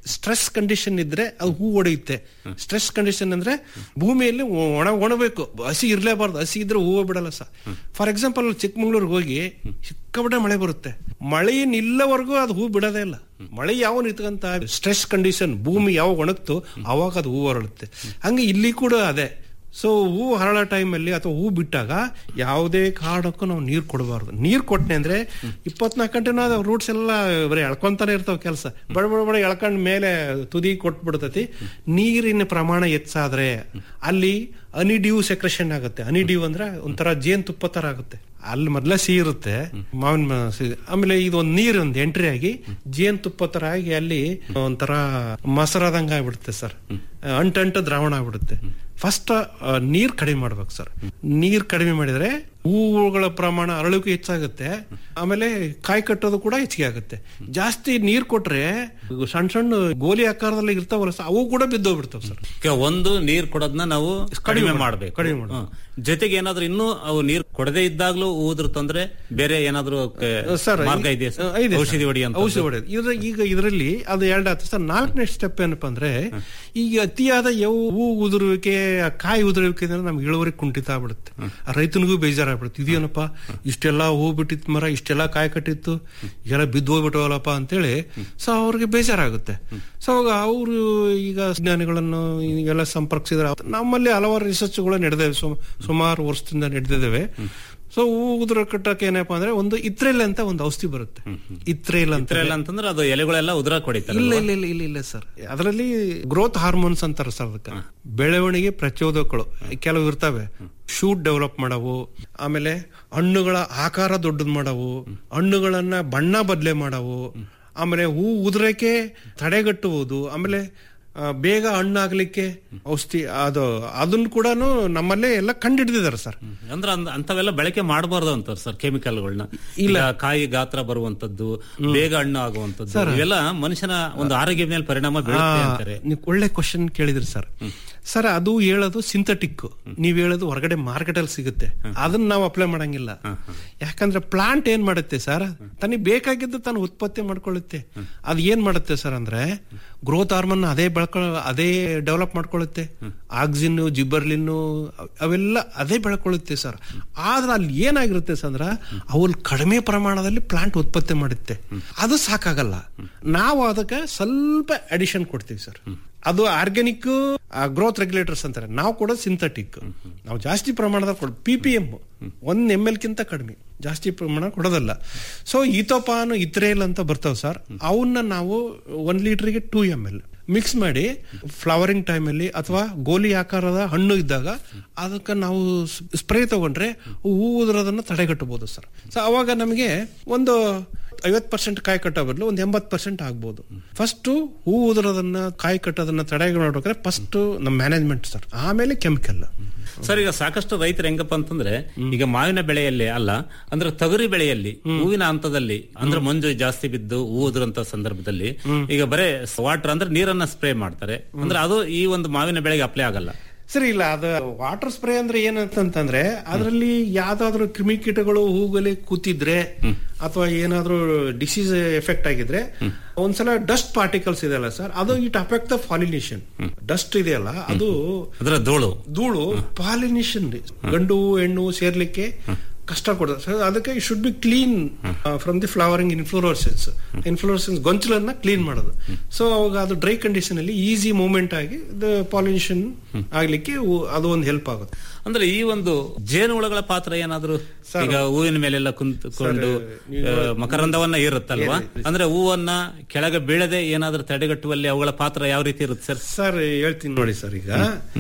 ಸ್ಟ್ರೆಸ್ ಕಂಡೀಷನ್ ಇದ್ರೆ ಅದು ಹೂ ಹೊಡೆಯುತ್ತೆ ಸ್ಟ್ರೆಸ್ ಕಂಡೀಷನ್ ಅಂದ್ರೆ ಭೂಮಿಯಲ್ಲಿ ಒಣ ಒಣಬೇಕು ಹಸಿ ಇರ್ಲೇಬಾರ್ದು ಹಸಿ ಇದ್ರೆ ಹೂವು ಬಿಡಲ್ಲ ಸರ್ ಫಾರ್ ಎಕ್ಸಾಂಪಲ್ ಚಿಕ್ಕಮಂಗ್ಳೂರ್ಗೆ ಹೋಗಿ ಸಿಕ್ಕಾಪಟ್ಟೆ ಮಳೆ ಬರುತ್ತೆ ಮಳೆ ನಿಲ್ಲವರೆಗೂ ಅದು ಹೂ ಬಿಡೋದೇ ಇಲ್ಲ ಮಳೆ ಯಾವ ನಿಂತ್ಕಂತ ಸ್ಟ್ರೆಸ್ ಕಂಡೀಷನ್ ಭೂಮಿ ಯಾವಾಗ ಒಣಗ್ತು ಅವಾಗ ಅದು ಹೂ ಹೊರಳುತ್ತೆ ಹಂಗೆ ಇಲ್ಲಿ ಕೂಡ ಅದೇ ಸೊ ಹೂ ಹರಳೋ ಟೈಮಲ್ಲಿ ಅಥವಾ ಹೂ ಬಿಟ್ಟಾಗ ಯಾವುದೇ ಕಾರಣಕ್ಕೂ ನಾವು ನೀರು ಕೊಡಬಾರ್ದು ನೀರು ಕೊಟ್ಟನೆ ಅಂದ್ರೆ ಇಪ್ಪತ್ನಾಲ್ಕು ಗಂಟೆನೂ ಅದು ರೂಟ್ಸ್ ಎಲ್ಲ ಬರೀ ಎಳ್ಕೊಂತಾನೆ ಇರ್ತಾವ ಕೆಲಸ ಬಡ ಬಡ ಬಡ ಎಳ್ಕೊಂಡ್ ಮೇಲೆ ತುದಿ ಕೊಟ್ಬಿಡ್ತತಿ ನೀರಿನ ಪ್ರಮಾಣ ಹೆಚ್ಚಾದ್ರೆ ಅಲ್ಲಿ ಅನಿಡ್ಯೂ ಸೆಕ್ರೆಷನ್ ಆಗುತ್ತೆ ಅನಿಡ್ಯೂ ಅಂದ್ರೆ ಒಂಥರ ಜೇನ್ ತುಪ್ಪ ತರ ಆಗುತ್ತೆ ಅಲ್ಲಿ ಮೊದ್ಲ ಸಿಹಿ ಇರುತ್ತೆ ಮಾವಿನ ಮ- ಸಿಹಿ. ಆಮೇಲೆ ಇದು ಒಂದು ನೀರು ಒಂದು ಎಂಟ್ರಿ ಆಗಿ ಜೇನ್ ತುಪ್ಪ ತರ ಆಗಿ ಅಲ್ಲಿ ಒಂಥರ ಮೊಸರಾದಂಗ ಆಗ್ಬಿಡುತ್ತೆ ಸರ್ ಅಂಟಂಟ ದ್ರಾವಣ ಆಗ್ಬಿಡುತ್ತೆ ಫಸ್ಟ್ ನೀರ್ ಕಡಿಮೆ ಮಾಡ್ಬೇಕು ಸರ್ ನೀರ್ ಕಡಿಮೆ ಮಾಡಿದ್ರೆ ಹೂವುಗಳ ಪ್ರಮಾಣ ಅರಳುವಿಕೆ ಹೆಚ್ಚಾಗುತ್ತೆ ಆಮೇಲೆ ಕಾಯಿ ಕಟ್ಟೋದು ಕೂಡ ಹೆಚ್ಚಿಗೆ ಆಗುತ್ತೆ ಜಾಸ್ತಿ ನೀರ್ ಕೊಟ್ರೆ ಸಣ್ಣ ಸಣ್ಣ ಗೋಲಿ ಆಕಾರದಲ್ಲಿ ಇರ್ತಾವಲ್ಲ ಸರ್ ಅವು ಕೂಡ ಬಿದ್ದೋಗ್ಬಿಡ್ತಾವ ಸರ್ ಈಗ ಒಂದು ನೀರ್ ಕೊಡೋದನ್ನ ನಾವು ಕಡಿಮೆ ಮಾಡ್ಬೇಕು ಕಡಿಮೆ ಮಾಡ್ಬೇಕು. ಹ್ಮ್. ಜೊತೆಗೆ ಏನಾದ್ರೂ ಇನ್ನೂ ಅವು ನೀರ್ ಕೊಡದೇ ಇದ್ದಾಗ್ಲೂ ಊದ್ರ ತೊಂದ್ರೆ ಬೇರೆ ಏನಾದ್ರೂ ಕ- ಸರ್ ಮಾರ್ಗ ಇದೆಯಾ ಸರ್? ಇದೆ ಸರ್. ಔಷಧಿ ಹೊಡಿ ಅಂತ ಔಷಧಿ ಹೊಡೆಯೋದು ಇದ್ರ ಈಗ ಇದರಲ್ಲಿ ಅದು ಎರಡು ಆಯ್ತು ಸರ್ ನಾಲ್ಕನೇ ಸ್ಟೆಪ್ ಏನಪ್ಪಾ ಅಂದ್ರೆ ಈಗ ಅತಿಯಾದ ಯಾವ ಹೂ ಉದುರುವಿಕೆ ಆ ಕಾಯಿ ಉದುರುವಿಕೆ ಅಂದ್ರೆ ನಮ್ಗೆ ಇಳುವರಿ ಕುಂಠಿತ ಆಗ್ಬಿಡುತ್ತೆ ಆ ರೈತನಿಗೂ ಬೇಜಾರಾಗ್ಬಿಡುತ್ತೆ ಇದೇನಪ್ಪ ಇಷ್ಟೆಲ್ಲ ಹೂ ಬಿಟ್ಟಿತ್ತು ಮರ ಇಷ್ಟೆಲ್ಲ ಕಾಯಿ ಕಟ್ಟಿತ್ತು ಎಲ್ಲ ಬಿದ್ದು ಹೋಗ್ಬಿಟ್ಟವಲ್ಲಪ್ಪ ಅಂತೇಳಿ ಸೊ ಅವ್ರಿಗೆ ಬೇಜಾರಾಗುತ್ತೆ ಸೊ ಅವರು ಈಗ ವಿಜ್ಞಾನಿಗಳನ್ನು ಎಲ್ಲ ಸಂಪರ್ಕಿಸಿದ್ರೆ ನಮ್ಮಲ್ಲಿ ಹಲವಾರು ರಿಸರ್ಚ್ಗಳು ನಡೆದಿವೆ ಸುಮ್- ಸುಮಾರು ವರ್ಷದಿಂದ ನಡೆದಿದ್ದಾವೆ ಸೊ ಹೂ ಉದುರ ಕಟ್ಟಕ್ಕೆ ಏನಪ್ಪಾ ಅಂದ್ರೆ ಒಂದು ಇತ್ರೇಲ್ ಅಂತ ಒಂದು ಔಷಧಿ ಬರುತ್ತೆ ಇತ್ರೇಲ್ ಅಂತ ಇತ್ರೆಲ್ಲ ಅಂತಂದ್ರೆ ಅದು ಎಲೆಗಳೆಲ್ಲ ಉದುರ ಕೊಡಿತಾರೆ ಇಲ್ಲ ಇಲ್ಲ ಇಲ್ಲ ಇಲ್ಲ ಇಲ್ಲ ಸರ್ ಅದರಲ್ಲಿ ಗ್ರೋತ್ ಹಾರ್ಮೋನ್ಸ್ ಅಂತಾರೆ ಸರ್ ಅದಕ್ಕೆ ಬೆಳವಣಿಗೆ ಪ್ರಚೋದಕಗಳು ಕೆಲವು ಇರ್ತವೆ ಶೂಟ್ ಡೆವಲಪ್ ಮಾಡವು ಆಮೇಲೆ ಹಣ್ಣುಗಳ ಆಕಾರ ದೊಡ್ಡದು ಮಾಡವು ಹಣ್ಣುಗಳನ್ನ ಬಣ್ಣ ಬದಲೆ ಮಾಡವು ಆಮೇಲೆ ಹೂ ಉದುರಕ್ಕೆ ತಡೆಗಟ್ಟುವುದು ಆಮೇಲೆ ಆ, ಬೇಗ ಹಣ್ಣಾಗ್ಲಿಕ್ಕೆ ಔಷಧಿ ಅದು ಅದನ್ನ ಕೂಡ ನಮ್ಮಲ್ಲೇ ಎಲ್ಲ ಕಂಡಿಡಿದಿದ್ದಾರೆ ಸರ್ ಅಂದ್ರೆ ಅಂದ್- ಅಂತವೆಲ್ಲ ಬಳಕೆ ಮಾಡಬಾರ್ದು ಅಂತಾರೆ ಸರ್ ಕೆಮಿಕಲ್ಗಳನ್ನ ಇಲ್ಲ ಕಾಯಿ ಗಾತ್ರ ಬರುವಂತದ್ದು ಬೇಗ ಹಣ್ಣು ಆಗುವಂತದ್ದು ಸರ್. ಇವೆಲ್ಲ ಮನುಷ್ಯನ ಒಂದು ಆರೋಗ್ಯದ ಮೇಲೆ ಪರಿಣಾಮ ಬೀಳುತ್ತೆ ಆ, ಅಂತಾರೆ ನೀವು ಒಳ್ಳೆ ಕ್ವಶನ್ ಕೇಳಿದ್ರಿ ಸರ್ ಸರ್ ಅದು ಹೇಳೋದು ಸಿಂಥೆಟಿಕ್ ನೀವ್ ಹೇಳೋದು ಹೊರಗಡೆ ಮಾರ್ಕೆಟ್ ಅಲ್ಲಿ ಸಿಗುತ್ತೆ ಅದನ್ನ ನಾವು ಅಪ್ಲೈ ಮಾಡಂಗಿಲ್ಲ ಯಾಕಂದ್ರೆ ಪ್ಲಾಂಟ್ ಏನ್ ಮಾಡುತ್ತೆ ಸರ್ ತನಗೆ ಬೇಕಾಗಿದ್ದು ತಾನು ಉತ್ಪತ್ತಿ ಮಾಡ್ಕೊಳ್ಳುತ್ತೆ ಅದ್ ಏನ್ ಮಾಡುತ್ತೆ ಸರ್ ಅಂದ್ರೆ ಗ್ರೋತ್ ಹಾರ್ಮೋನ್ ಅದೇ ಬೆಳ್ಕೊ ಅದೇ ಡೆವಲಪ್ ಮಾಡ್ಕೊಳ್ಳುತ್ತೆ ಆಕ್ಸಿನ್ ಜಿಬ್ಬರ್ಲಿನ್ನು ಅವೆಲ್ಲ ಅದೇ ಬೆಳ್ಕೊಳ್ಳುತ್ತೆ ಸರ್ ಆದ್ರೆ ಅಲ್ಲಿ ಏನಾಗಿರುತ್ತೆ ಸರ್ ಅಂದ್ರ ಅವಲ್ಲಿ ಕಡಿಮೆ ಪ್ರಮಾಣದಲ್ಲಿ ಪ್ಲಾಂಟ್ ಉತ್ಪತ್ತಿ ಮಾಡುತ್ತೆ ಅದು ಸಾಕಾಗಲ್ಲ ನಾವು ಅದಕ್ಕೆ ಸ್ವಲ್ಪ ಅಡಿಷನ್ ಕೊಡ್ತೀವಿ ಸರ್ ಅದು ಆರ್ಗ್ಯಾನಿಕ್ ಗ್ರೋತ್ ರೆಗ್ಯುಲೇಟರ್ಸ್ ಅಂತಾರೆ ನಾವು ಕೂಡ ಸಿಂಥೆಟಿಕ್ ನಾವು ಜಾಸ್ತಿ ಪ್ರಮಾಣದ ಕೊಡ್ ಪಿ ಪಿ ಎಂ ಒಂದ್ ಎಮ್ ಎಲ್ ಕಿಂತ ಕಡಿಮೆ ಜಾಸ್ತಿ ಪ್ರಮಾಣ ಕೊಡೋದಲ್ಲ ಸೊ ಈತೋಪಾನ್ ಇತ್ರೇಲ್ ಅಂತ ಬರ್ತಾವ ಸರ್ ಅವನ್ನ ನಾವು ಒಂದ್ ಲೀಟರ್ಗೆ ಟೂ ಎಮ್ ಎಲ್ ಮಿಕ್ಸ್ ಮಾಡಿ ಫ್ಲವರಿಂಗ್ ಟೈಮಲ್ಲಿ ಅಥವಾ ಗೋಲಿ ಆಕಾರದ ಹಣ್ಣು ಇದ್ದಾಗ ಅದಕ್ಕೆ ನಾವು ಸ್ಪ್ರೇ ತಗೊಂಡ್ರೆ ಹೂ ಉದುರೋದನ್ನ ತಡೆಗಟ್ಟಬಹುದು ಸರ್ ಸೊ ಅವಾಗ ನಮಗೆ ಒಂದು ಐವತ್ ಪರ್ಸೆಂಟ್ ಕಾಯಿ ಕಟ್ಟೋ ಬದಲು ಒಂದು ಎಂಬತ್ ಪರ್ಸೆಂಟ್ ಆಗ್ಬೋದು ಫಸ್ಟ್ ಹೂ ಉದುರೋದನ್ನ ಕಾಯಿ ಕಟ್ಟೋದನ್ನ ತಡೆ ಮಾಡ್ಬೇಕಾದ್ರೆ ಫಸ್ಟ್ ನಮ್ಮ ಮ್ಯಾನೇಜ್ಮೆಂಟ್ ಸರ್ ಆಮೇಲೆ ಕೆಮಿಕಲ್ ಸರ್ ಈಗ ಸಾಕಷ್ಟು ರೈತರು ಹೆಂಗಪ್ಪ ಅಂತಂದ್ರೆ ಈಗ ಮಾವಿನ ಬೆಳೆಯಲ್ಲಿ ಅಲ್ಲ ಅಂದ್ರೆ ತೊಗರಿ ಬೆಳೆಯಲ್ಲಿ ಹೂವಿನ ಹಂತದಲ್ಲಿ ಅಂದ್ರೆ ಮಂಜು ಜಾಸ್ತಿ ಬಿದ್ದು ಹೂ ಉದುರಂತ ಸಂದರ್ಭದಲ್ಲಿ ಈಗ ಬರೇ ವಾಟರ್ ಅಂದ್ರೆ ನೀರನ್ನ ಸ್ಪ್ರೇ ಮಾಡ್ತಾರೆ ಅಂದ್ರೆ ಅದು ಈ ಒಂದು ಮಾವಿನ ಬೆಳೆಗೆ ಅಪ್ಲೈ ಆಗಲ್ಲ ಸರಿ ಇಲ್ಲ ಅದು ವಾಟರ್ ಸ್ಪ್ರೇ ಅಂದ್ರೆ ಏನಂತಂದ್ರೆ ಅದರಲ್ಲಿ ಯಾವ್ದಾದ್ರು ಕ್ರಿಮಿಕೀಟಗಳು ಹೂಗಲಿ ಕೂತಿದ್ರೆ ಅಥವಾ ಏನಾದ್ರೂ ಡಿಸೀಸ್ ಎಫೆಕ್ಟ್ ಆಗಿದ್ರೆ ಒಂದ್ಸಲ ಡಸ್ಟ್ ಪಾರ್ಟಿಕಲ್ಸ್ ಇದೆಯಲ್ಲ ಸರ್ ಅದು it affect the pollination dust ಇದೆಯಲ್ಲ ಅದು ಅದರ ಧೂಳು ಧೂಳು ಪಾಲಿನೇಷನ್ ಗಂಡು ಹೆಣ್ಣು ಸೇರ್ಲಿಕ್ಕೆ ಕಷ್ಟ ಕೊಡುತ್ತೆ ಸೊ ಅದಕ್ಕೆ it should be clean from the flowering inflorescence inflorescence ಗೊಂಚಲನ್ನ ಕ್ಲೀನ್ ಮಾಡೋದು ಸೊ ಅವಾಗ ಅದು ಡ್ರೈ ಕಂಡೀಷನ್ ಅಲ್ಲಿ ಈಸಿ ಮೂವ್ಮೆಂಟ್ ಆಗಿ ಪಾಲಿನೇಷನ್ ಆಗ್ಲಿಕ್ಕೆ ಉ- ಅದು ಒಂದು ಹೆಲ್ಪ್ ಆಗುತ್ತೆ ಅಂದ್ರೆ ಈ ಒಂದು ಜೇನುಹುಳಗಳ ಪಾತ್ರ ಏನಾದ್ರು ಈಗ ಹೂವಿನ ಮೇಲೆಲ್ಲ ಕುಂತ್ಕೊಂಡು ಆ, ಮಕರಂದವನ್ನ ಇರುತ್ತಲ್ವಾ ಅಂದ್ರೆ ಹೂವನ್ನ ಕೆಳಗೆ ಬೀಳದೆ ಏನಾದ್ರೂ ತಡೆಗಟ್ಟುವಲ್ಲಿ ಅವುಗಳ ಪಾತ್ರ ಯಾವ ರೀತಿ ಇರುತ್ತೆ ಸರ್ ಸರ್ ಹೇಳ್ತೀನಿ ನೋಡಿ ಸರ್ ಈಗ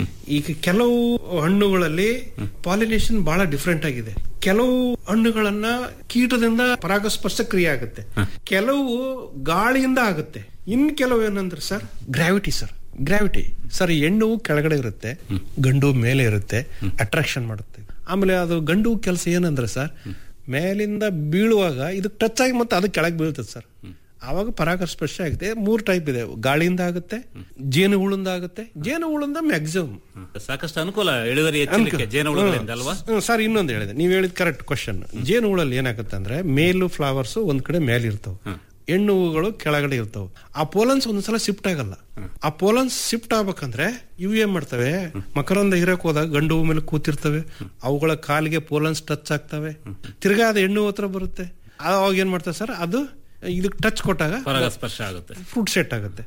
ಈಗ ಕೆಲವು ಹಣ್ಣುಗಳಲ್ಲಿ ಪಾಲಿನೇಷನ್ ಬಹಳ ಡಿಫ್ರೆಂಟ್ ಆಗಿದೆ ಕೆಲವು ಹಣ್ಣುಗಳನ್ನ ಕೀಟದಿಂದ ಪರಾಗಸ್ಪರ್ಶ ಕ್ರಿಯೆ ಆಗುತ್ತೆ ಕೆಲವು ಗಾಳಿಯಿಂದ ಆಗುತ್ತೆ ಇನ್ ಕೆಲವು ಏನಂದ್ರೆ sir gravity sir gravity sir ಹೆಣ್ಣು ಕೆಳಗಡೆ ಇರುತ್ತೆ ಗಂಡು ಮೇಲೆ ಇರುತ್ತೆ ಅಟ್ರಾಕ್ಷನ್ ಮಾಡುತ್ತೆ ಆಮೇಲೆ ಅದು ಗಂಡು ಕೆಲಸ ಏನಂದ್ರೆ ಸರ್ ಮೇಲಿಂದ ಬೀಳುವಾಗ ಇದು ಟಚ್ ಆಗಿ ಮತ್ತೆ ಅದು ಕೆಳಗೆ ಬೀಳ್ತದೆ ಸರ್ ಆವಾಗ ಪರಾಗಸ್ಪರ್ಶ ಆಗುತ್ತೆ ಮೂರ್ ಟೈಪ್ ಇದೆ ಗಾಳಿಯಿಂದ ಆಗುತ್ತೆ ಜೇನು ಹುಳಿಂದ ಆಗುತ್ತೆ ಜೇನು ಹುಳಿಂದ ಮ್ಯಾಕ್ಸಿಮಮ್ ಸಾಕಷ್ಟು ಅನುಕೂಲ ಇಳುವರಿ ಹೆಚ್ಚಲಿಕ್ಕೆ ಜೇನುಹುಳಗಳಿಂದ ಅಲ್ವಾ ಸರ್ ಇನ್ನೊಂದು ಹೇಳಿದೆ ನೀವು ಹೇಳಿದ ಕರೆಕ್ಟ್ ಕ್ವಶನ್ ಜೇನು ಹುಳಲ್ಲಿ ಏನಾಗುತ್ತೆ ಅಂದ್ರೆ ಮೇಲು ಫ್ಲವರ್ಸ್ ಒಂದ್ ಕಡೆ ಮೇಲೆ ಇರ್ತಾವ ಹೆಣ್ಣು ಹೂಗಳು ಕೆಳಗಡೆ ಇರ್ತವೆ ಆ ಪೋಲನ್ಸ್ ಒಂದ್ಸಲ ಶಿಫ್ಟ್ ಆಗಲ್ಲ ಆ ಪೋಲನ್ಸ್ ಶಿಫ್ಟ್ ಆಗ್ಬೇಕಂದ್ರೆ ಇವು ಏನ್ ಮಾಡ್ತವೆ ಮಕರಂದ ಇರಕ್ ಹೋದಾಗ ಗಂಡು ಹೂ ಮೇಲೆ ಕೂತಿರ್ತವೆ ಅವುಗಳ ಕಾಲಿಗೆ ಪೋಲನ್ಸ್ ಟಚ್ ಆಗ್ತವೆ ತಿರ್ಗಾ ಅದು ಹೆಣ್ಣು ಹತ್ರ ಬರುತ್ತೆ ಅವಾಗ ಏನ್ ಮಾಡ್ತವೆ ಸರ್ ಅದು ಇದಕ್ಕೆ ಟಚ್ ಕೊಟ್ಟಾಗ ಪರಾಗಸ್ಪರ್ಶ ಆಗುತ್ತೆ ಫ್ರೂಟ್ ಸೆಟ್ ಆಗುತ್ತೆ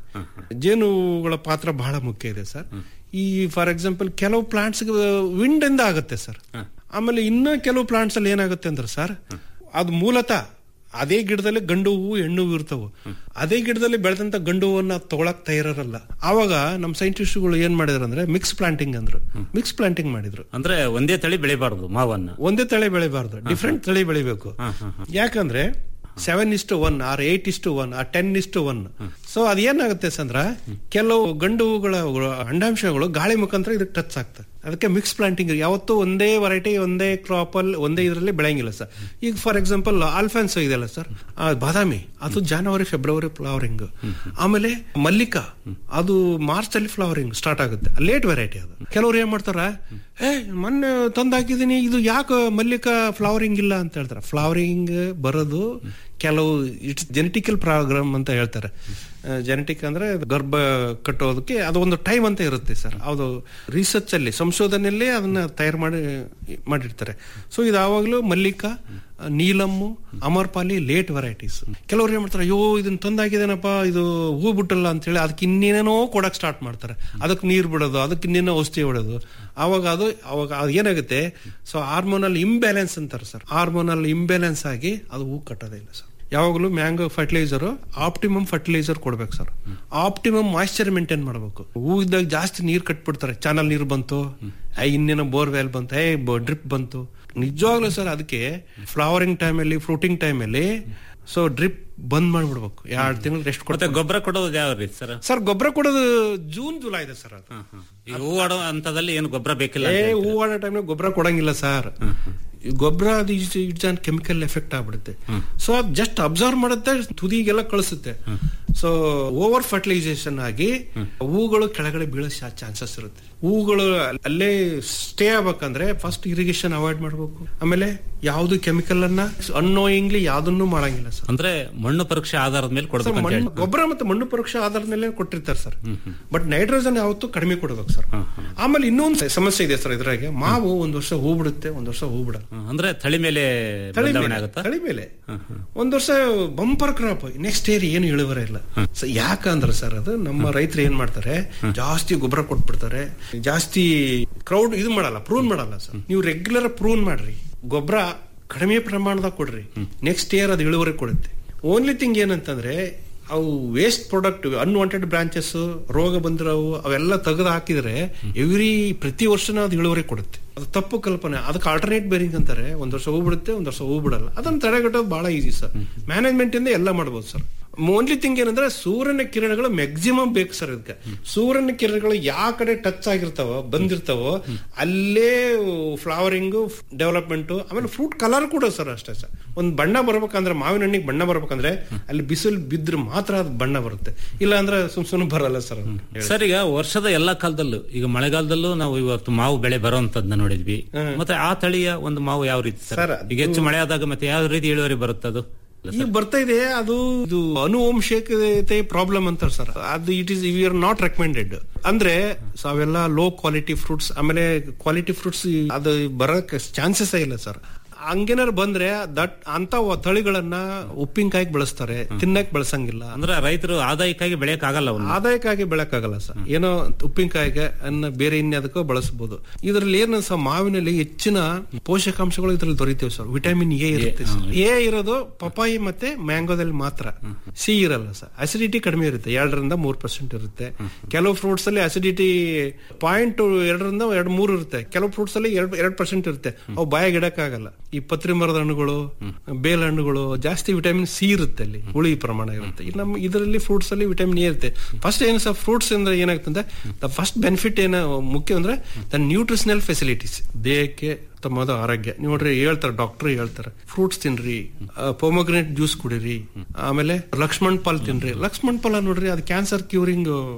ಜೇನುಗಳ ಪಾತ್ರ ಬಹಳ ಮುಖ್ಯ ಇದೆ ಸರ್ ಈ ಫಾರ್ ಎಕ್ಸಾಂಪಲ್ ಕೆಲವು ಪ್ಲಾಂಟ್ಸ್ ವಿಂಡ್ ಇಂದ ಆಗುತ್ತೆ ಸರ್ ಆಮೇಲೆ ಇನ್ನ ಕೆಲವು ಪ್ಲಾಂಟ್ಸ್ ಅಲ್ಲಿ ಏನಾಗುತ್ತೆ ಅಂದ್ರೆ ಸರ್ ಅದು ಮೂಲತಃ ಅದೇ ಗಿಡದಲ್ಲಿ ಗಂಡು ಹೂವು ಹೆಣ್ಣು ಹೂವು ಇರ್ತವು ಅದೇ ಗಿಡದಲ್ಲಿ ಬೆಳೆದಂತ ಗಂಡು ಹೂವನ್ನ ತಗೊಳಕ್ ತಯಾರಲ್ಲ ಆವಾಗ ನಮ್ ಸೈಂಟಿಸ್ಟ್ಗಳು ಏನ್ ಮಾಡಿದ್ರು ಅಂದ್ರೆ ಮಿಕ್ಸ್ ಪ್ಲಾಂಟಿಂಗ್ ಅಂದ್ರು ಮಿಕ್ಸ್ ಪ್ಲಾಂಟಿಂಗ್ ಮಾಡಿದ್ರು ಅಂದ್ರೆ ಒಂದೇ ತಳಿ ಬೆಳಿಬಾರ್ದು ಮಾವನ್ನ ಒಂದೇ ತಳಿ ಬೆಳಿಬಾರ್ದು ಡಿಫ್ರೆಂಟ್ ತಳಿ ಬೆಳಿಬೇಕು ಯಾಕಂದ್ರೆ ಸೆವೆನ್ ಇಷ್ಟು ಒನ್ ಆರ್ ಏಟ್ ಇಷ್ಟು ಒನ್ ಆರ್ ಟೆನ್ ಇಷ್ಟು ಒನ್ ಸೊ ಅದೇನಾಗುತ್ತೆ ಸಂದ್ರ ಕೆಲವು ಗಂಡು ಹೂಗಳ ಅಂಡಾಂಶಗಳು ಗಾಳಿ ಮುಖಾಂತರ ಇದಕ್ಕೆ ಟಚ್ ಆಗ್ತದೆ ಅದಕ್ಕೆ ಮಿಕ್ಸ್ ಪ್ಲಾಂಟಿಂಗ್ ಯಾವತ್ತೂ ಒಂದೇ ವೆರೈಟಿ ಒಂದೇ ಕ್ರಾಪ್ ಅಲ್ಲಿ ಒಂದೇ ಇದರಲ್ಲಿ ಬೆಳೆಯಂಗಿಲ್ಲ ಸರ್ ಈಗ ಫಾರ್ ಎಕ್ಸಾಂಪಲ್ ಆಲ್ಫಾನ್ಸೋ ಇದೆಯಲ್ಲ ಸರ್ ಬಾದಾಮಿ ಅದು ಜಾನ್ವರಿ ಫೆಬ್ರವರಿ ಫ್ಲವರಿಂಗ್ ಆಮೇಲೆ ಮಲ್ಲಿಕಾ ಅದು ಮಾರ್ಚ್ ಅಲ್ಲಿ ಫ್ಲವರಿಂಗ್ ಸ್ಟಾರ್ಟ್ ಆಗುತ್ತೆ ಲೇಟ್ ವೆರೈಟಿ ಅದು ಕೆಲವ್ರು ಏನ್ ಮಾಡ್ತಾರ ಏ ಮೊನ್ನೆ ತಂದು ಹಾಕಿದೀನಿ ಇದು ಯಾಕೆ ಮಲ್ಲಿಕಾ ಫ್ಲವರಿಂಗ್ ಇಲ್ಲ ಅಂತ ಹೇಳ್ತಾರೆ ಫ್ಲವರಿಂಗ್ ಬರೋದು ಕೆಲವು ಇಟ್ಸ್ ಜೆನೆಟಿಕಲ್ ಪ್ರಾಬ್ಲಮ್ ಅಂತ ಹೇಳ್ತಾರೆ ಜೆನೆಟಿಕ್ ಅಂದ್ರೆ ಗರ್ಭ ಕಟ್ಟೋದಕ್ಕೆ ಅದು ಒಂದು ಟೈಮ್ ಅಂತ ಇರುತ್ತೆ ಸರ್ ಅದು ರಿಸರ್ಚ್ ಅಲ್ಲಿ ಸಂಶೋಧನೆಯಲ್ಲೇ ಅದನ್ನ ತಯಾರು ಮಾಡಿ ಮಾಡಿರ್ತಾರೆ ಸೊ ಇದು ಯಾವಾಗಲೂ ಮಲ್ಲಿಕಾ ನೀಲಮ್ಮು ಅಮರ್ಪಾಲಿ ಲೇಟ್ ವೆರೈಟೀಸ್ ಕೆಲವ್ರು ಏನ್ ಮಾಡ್ತಾರೆ ಅಯ್ಯೋ ಇದನ್ನ ತಂದಾಕಿದೇನಪ್ಪ ಇದು ಹೂ ಬಿಟ್ಟಲ್ಲ ಅಂತ ಹೇಳಿ ಅದಕ್ಕೆ ಇನ್ನೇನೇನೋ ಕೊಡಕ್ ಸ್ಟಾರ್ಟ್ ಮಾಡ್ತಾರೆ ಅದಕ್ಕೆ ನೀರು ಬಿಡೋದು ಅದಕ್ಕೆ ಇನ್ನೇನೋ ಔಷಧಿ ಹೊಡೋದು ಅವಾಗ ಅದು ಅವಾಗ ಅದು ಏನಾಗುತ್ತೆ ಸೊ ಹಾರ್ಮೋನಲ್ ಇಂಬ್ಯಾಲೆನ್ಸ್ ಅಂತಾರೆ ಸರ್ ಹಾರ್ಮೋನಲ್ ಇಂಬ್ಯಾಲೆನ್ಸ್ ಆಗಿ ಅದು ಹೂ ಕಟ್ಟೋದೇ ಇಲ್ಲ ಸರ್ ಯಾವಾಗಲೂ ಮ್ಯಾಂಗೋ ಫರ್ಟಿಲೈಸರ್ ಆಪ್ಟಿಮಮ್ ಫರ್ಟಿಲೈಸರ್ ಕೊಡ್ಬೇಕು ಸರ್ ಆಪ್ಟಿಮಮ್ ಮಾಯಿಶ್ಚರ್ ಮೇಂಟೈನ್ ಮಾಡಬೇಕು ಹೂ ಇದ್ದಾಗ ಜಾಸ್ತಿ ನೀರ್ ಕಟ್ಬಿಡ್ತಾರೆ ಚಾನಲ್ ನೀರು ಬಂತು ಐ ಇನ್ನೇನೋ ಬೋರ್ವೆಲ್ ಬಂತು ಏ ಡ್ರಿಪ್ ಬಂತು ನಿಜವಾಗ್ಲೂ ಸರ್ ಅದಕ್ಕೆ ಫ್ಲವರಿಂಗ್ ಟೈಮಲ್ಲಿ ಫ್ರೂಟಿಂಗ್ ಟೈಮಲ್ಲಿ ಸೊ ಡ್ರಿಪ್ ಬಂದ್ ಮಾಡ್ಬಿಡ್ಬೇಕು ಎರಡು ತಿಂಗಳು ರೆಸ್ಟ್ ಮತ್ತೆ ಕೊಡ್ತಾರೆ ಗೊಬ್ಬರ ಕೊಡೋದು ಯಾವ ರೀತಿ ಸರ್ ಸರ್ ಗೊಬ್ಬರ ಕೊಡೋದು ಜೂನ್ ಜುಲೈ ಇದೆ ಸರ್ ಅದು ಈ ಹೂ ಆಡೋ ಹಂತದಲ್ಲಿ ಏನು ಗೊಬ್ಬರ ಬೇಕಿಲ್ಲ ಏ ಹೂ ಆಡೋ ಟೈಮ್ ಗೊಬ್ಬರ ಕೊಡಂಗಿಲ್ಲ ಸರ್ ಗೊಬ್ಬರ ಅದು ಇಟ್ಸ್ ಆನ್ ಕೆಮಿಕಲ್ ಎಫೆಕ್ಟ್ ಆಗ್ಬಿಡುತ್ತೆ ಸೊ ಅದು ಜಸ್ಟ್ ಅಬ್ಸರ್ವ್ ಮಾಡುತ್ತೆ ತುದಿಗೆಲ್ಲ ಕಳಿಸುತ್ತೆ ಸೊ ಓವರ್ ಫರ್ಟಿಲೈಸೇಷನ್ ಆಗಿ ಹೂಗಳು ಕೆಳಗಡೆ ಬೀಳೋ ಚಾನ್ಸಸ್ ಇರುತ್ತೆ ಹೂಗಳು ಅಲ್ಲೇ ಸ್ಟೇ ಆಗ್ಬೇಕಂದ್ರೆ ಫಸ್ಟ್ ಇರಿಗೇಷನ್ ಅವಾಯ್ಡ್ ಮಾಡಬೇಕು ಆಮೇಲೆ ಯಾವ್ದು ಕೆಮಿಕಲ್ ಅನ್ನ ಅನ್ನೋಯಿಂಗ್ಲಿ ಯಾವ್ದನ್ನು ಮಾಡಂಗಿಲ್ಲ ಸರ್ ಅಂದ್ರೆ ಮಣ್ಣು ಪರೀಕ್ಷೆ ಆಧಾರದ ಮೇಲೆ ಸರ್, ಕೊಡ್ಬೇಕು ಅಂತ ಮಣ್ಣು ಹೇಳಿ ಗೊಬ್ಬರ ಮತ್ತೆ ಮಣ್ಣು ಪರೀಕ್ಷೆ ಆಧಾರದ ಮೇಲೆ ಕೊಟ್ಟಿರ್ತಾರೆ ಸರ್ ಬಟ್ ನೈಟ್ರೋಜನ್ ಯಾವತ್ತೂ ಕಡಿಮೆ ಕೊಡ್ಬೇಕು ಸರ್ ಆಮೇಲೆ ಇನ್ನೊಂದು ಸಮಸ್ಯೆ ಇದೆ ಸರ್ ಇದ್ರಾಗೆ ಮಾವು ಒಂದ್ ವರ್ಷ ಹೂ ಬಿಡುತ್ತೆ ಒಂದ್ ವರ್ಷ ಹೂ ಬಿಡಲ್ಲ ಅಂದ್ರೆ ತಳಿ ಮೇಲೆ ತಳಿ ಬದಲಾವಣೆ ಮೇಲೆ, ಆಗುತ್ತಾ ತಳಿ ಮೇಲೆ ಒಂದ್ ವರ್ಷ ಬಂಪರ್ ಕ್ರಾಪ್ ನೆಕ್ಸ್ಟ್ ಇಯರ್ ಏನು ಇಳುವರಿ ಇಲ್ಲ ಸೊ ಯಾಕಂದ್ರೆ ಸರ್ ಅದು ನಮ್ಮ ರೈತರು ಏನ್ ಮಾಡ್ತಾರೆ ಜಾಸ್ತಿ ಗೊಬ್ಬರ ಕೊಟ್ಬಿಡ್ತಾರೆ ಜಾಸ್ತಿ ಕ್ರೌಡ್ ಇದು ಮಾಡಲ್ಲ ಪ್ರೂನ್ ಮಾಡಲ್ಲ ಸರ್ ನೀವು ರೆಗ್ಯುಲರ್ ಪ್ರೂನ್ ಮಾಡ್ರಿ ಗೊಬ್ಬರ ಕಡಿಮೆ ಪ್ರಮಾಣದಾಗ ಕೊಡ್ರಿ ನೆಕ್ಸ್ಟ್ ಇಯರ್ ಅದು ಇಳುವರಿ ಕೊಡುತ್ತೆ ಓನ್ಲಿ ಥಿಂಗ್ ಏನಂತಂದ್ರೆ ಅವು ವೇಸ್ಟ್ ಪ್ರಾಡಕ್ಟ್ ಅನ್ವಾಂಟೆಡ್ ಬ್ರಾಂಚಸ್ ರೋಗ ಬಂದಿರೋವು ಅವೆಲ್ಲ ತೆಗೆದು ಹಾಕಿದ್ರೆ ಎವ್ರಿ ಪ್ರತಿ ವರ್ಷನೂ ಅದು ಇಳುವರಿ ಕೊಡುತ್ತೆ ಅದು ತಪ್ಪು ಕಲ್ಪನೆ ಅದಕ್ಕೆ ಆಲ್ಟರ್ನೇಟ್ ಬೇರಿಂಗ್ ಅಂತಾರೆ ಒಂದ್ ವರ್ಷ ಹೂ ಬಿಡುತ್ತೆ ಒಂದ್ ವರ್ಷ ಹೂ ಬಿಡಲ್ಲ ಅದನ್ನ ತಡೆಗಟ್ಟೋದು ಬಹಳ ಈಸಿ ಸರ್ ಮ್ಯಾನೇಜ್ಮೆಂಟ್ ಇಂದ ಎಲ್ಲ ಮಾಡ್ಬೋದು ಸರ್ ಓನ್ಲಿ ಥಿಂಗ್ ಏನಂದ್ರೆ ಸೂರ್ಯನ ಕಿರಣಗಳು ಮ್ಯಾಕ್ಸಿಮಮ್ ಬೇಕು ಸರ್ ಇದಕ್ಕೆ ಸೂರ್ಯನ ಕಿರಣಗಳು ಯಾವ ಕಡೆ ಟಚ್ ಆಗಿರ್ತಾವೋ ಬಂದಿರ್ತಾವೋ ಅಲ್ಲೇ ಫ್ಲವರಿಂಗ್ ಡೆವಲಪ್ಮೆಂಟ್ ಆಮೇಲೆ ಫ್ರೂಟ್ ಕಲರ್ ಕೂಡ ಸರ್ ಅಷ್ಟೇ ಸರ್ ಒಂದ್ ಬಣ್ಣ ಬರ್ಬೇಕಂದ್ರೆ ಮಾವಿನ ಹಣ್ಣಿಗೆ ಬಣ್ಣ ಬರ್ಬೇಕಂದ್ರೆ ಅಲ್ಲಿ ಬಿಸಿಲು ಬಿದ್ರೆ ಮಾತ್ರ ಅದು ಬಣ್ಣ ಬರುತ್ತೆ ಇಲ್ಲ ಅಂದ್ರೆ ಸುಮ್ ಸುಮ್ಮನೆ ಬರಲ್ಲ ಸರ್ ಅದು. ಸರ್ ಈಗ ವರ್ಷದ ಎಲ್ಲಾ ಕಾಲದಲ್ಲೂ ಈಗ ಮಳೆಗಾಲದಲ್ಲೂ ನಾವು ಇವತ್ತು ಮಾವು ಬೆಳೆ ಬರುವಂತದ್ನ ನೋಡಿದ್ವಿ ಮತ್ತೆ ಆ ತಳಿಯ ಒಂದು ಮಾವು ಯಾವ ರೀತಿ ಸರ್ ಸರ್, ಈಗ ಹೆಚ್ಚು ಮಳೆ ಆದಾಗ ಮತ್ತೆ ಯಾವ ರೀತಿ ಇಳುವರಿ ಬರುತ್ತೆ ಅದು ಈಗ ಬರ್ತಾ ಇದೆ ಅದು ಇದು ಅನುವಂಶೀಯತೆ ಪ್ರಾಬ್ಲಮ್ ಅಂತಾರೆ ಸರ್ ಅದು it is we are not recommended ಅಂದ್ರೆ ಸೊ ಅವೆಲ್ಲ ಲೋ ಕ್ವಾಲಿಟಿ ಫ್ರೂಟ್ಸ್ ಆಮೇಲೆ ಕ್ವಾಲಿಟಿ ಫ್ರೂಟ್ಸ್ ಅದು ಬರಕ್ ಚಾನ್ಸಸ್ ಇಲ್ಲ ಸರ್ ಹಂಗೇನಾರು ಬಂದ್ರೆ ದಟ್ ಅಂತ ತಳಿಗಳನ್ನ ಉಪ್ಪಿನಕಾಯಿಗೆ ಬಳಸ್ತಾರೆ ತಿನ್ನಕ್ ಬಳಸಂಗಿಲ್ಲ ಅಂದ್ರೆ ರೈತರು ಆದಾಯಕ್ಕಾಗಿ ಬೆಳೆಯಕ್ ಆಗಲ್ಲ ಅವನ್ನ ಆದಾಯಕ್ಕಾಗಿ ಬೆಳಕಾಗಲ್ಲ ಸರ್ ಏನೋ ಉಪ್ಪಿನಕಾಯಿಗೆ ಅನ್ನ ಬೇರೆ ಇನ್ಯಾದಕ್ಕೋ ಬಳಸಬಹುದು ಇದರಲ್ಲಿ ಏನು ಸಹ ಮಾವಿನಲ್ಲಿ ಹೆಚ್ಚಿನ ಪೋಷಕಾಂಶಗಳು ಇದ್ರಲ್ಲಿ ದೊರೀತೇವೆ ಸರ್ ವಿಟಮಿನ್ ಎ ಇರುತ್ತೆ ಎ ಇರೋದು ಪಪಾಯಿ ಮತ್ತೆ ಮ್ಯಾಂಗೋದಲ್ಲಿ ಮಾತ್ರ ಸಿ ಇರಲ್ಲ ಸರ್ ಅಸಿಡಿಟಿ ಕಡಿಮೆ ಇರುತ್ತೆ ಎರಡರಿಂದ ಮೂರ್ ಪರ್ಸೆಂಟ್ ಇರುತ್ತೆ ಕೆಲವು ಫ್ರೂಟ್ಸ್ ಅಲ್ಲಿ ಅಸಿಡಿಟಿ ಪಾಯಿಂಟ್ ಎರಡರಿಂದ ಎರಡು ಮೂರು ಇರುತ್ತೆ ಕೆಲವು ಫ್ರೂಟ್ಸ್ ಅಲ್ಲಿ ಎರಡು ಎರಡು ಪರ್ಸೆಂಟ್ ಇರುತ್ತೆ ಅವು ಬಾಯಿಗೆ ಇಡಕ್ಕಾಗಲ್ಲ ಈ ಪತ್ರಿ ಮರದ ಹಣ್ಣುಗಳು ಬೇಲ್ ಹಣ್ಣುಗಳು ಜಾಸ್ತಿ ವಿಟಮಿನ್ ಸಿ ಇರುತ್ತೆ ಅಲ್ಲಿ ಹುಳಿ ಪ್ರಮಾಣ ಇರುತ್ತೆ ಈ ನಮ್ಮ ಇದರಲ್ಲಿ ಫ್ರೂಟ್ಸ್ ಅಲ್ಲಿ ವಿಟಮಿನ್ ಎ ಇರುತ್ತೆ ಫಸ್ಟ್ ಏನು ಸರ್ ಫ್ರೂಟ್ಸ್ ಅಂದ್ರೆ ಏನಾಗ್ತಂದ್ರೆ ದ ಫಸ್ಟ್ ಬೆನಿಫಿಟ್ ಏನು ಮುಖ್ಯ ಅಂದ್ರೆ ದ ನ್ಯೂಟ್ರಿಷನಲ್ ಫೆಸಿಲಿಟೀಸ್ ದೇಹಕ್ಕೆ ತಮ್ಮದ ಆರೋಗ್ಯ ನೋಡ್ರಿ ಹೇಳ್ತಾರೆ ಡಾಕ್ಟರ್ ಹೇಳ್ತಾರೆ ಫ್ರೂಟ್ಸ್ ತಿನ್ರಿ ಪೊಮಗ್ರೆನೇಟ್ ಜ್ಯೂಸ್ ಕುಡೀರಿ ಆಮೇಲೆ ಲಕ್ಷ್ಮಣ್ ಫಲ್ ತಿನ್ರಿ ಲಕ್ಷ್ಮಣ್ ಫಲ ನೋಡ್ರಿ ಅದು ಕ್ಯಾನ್ಸರ್ ಕ್ಯೂರಿಂಗ್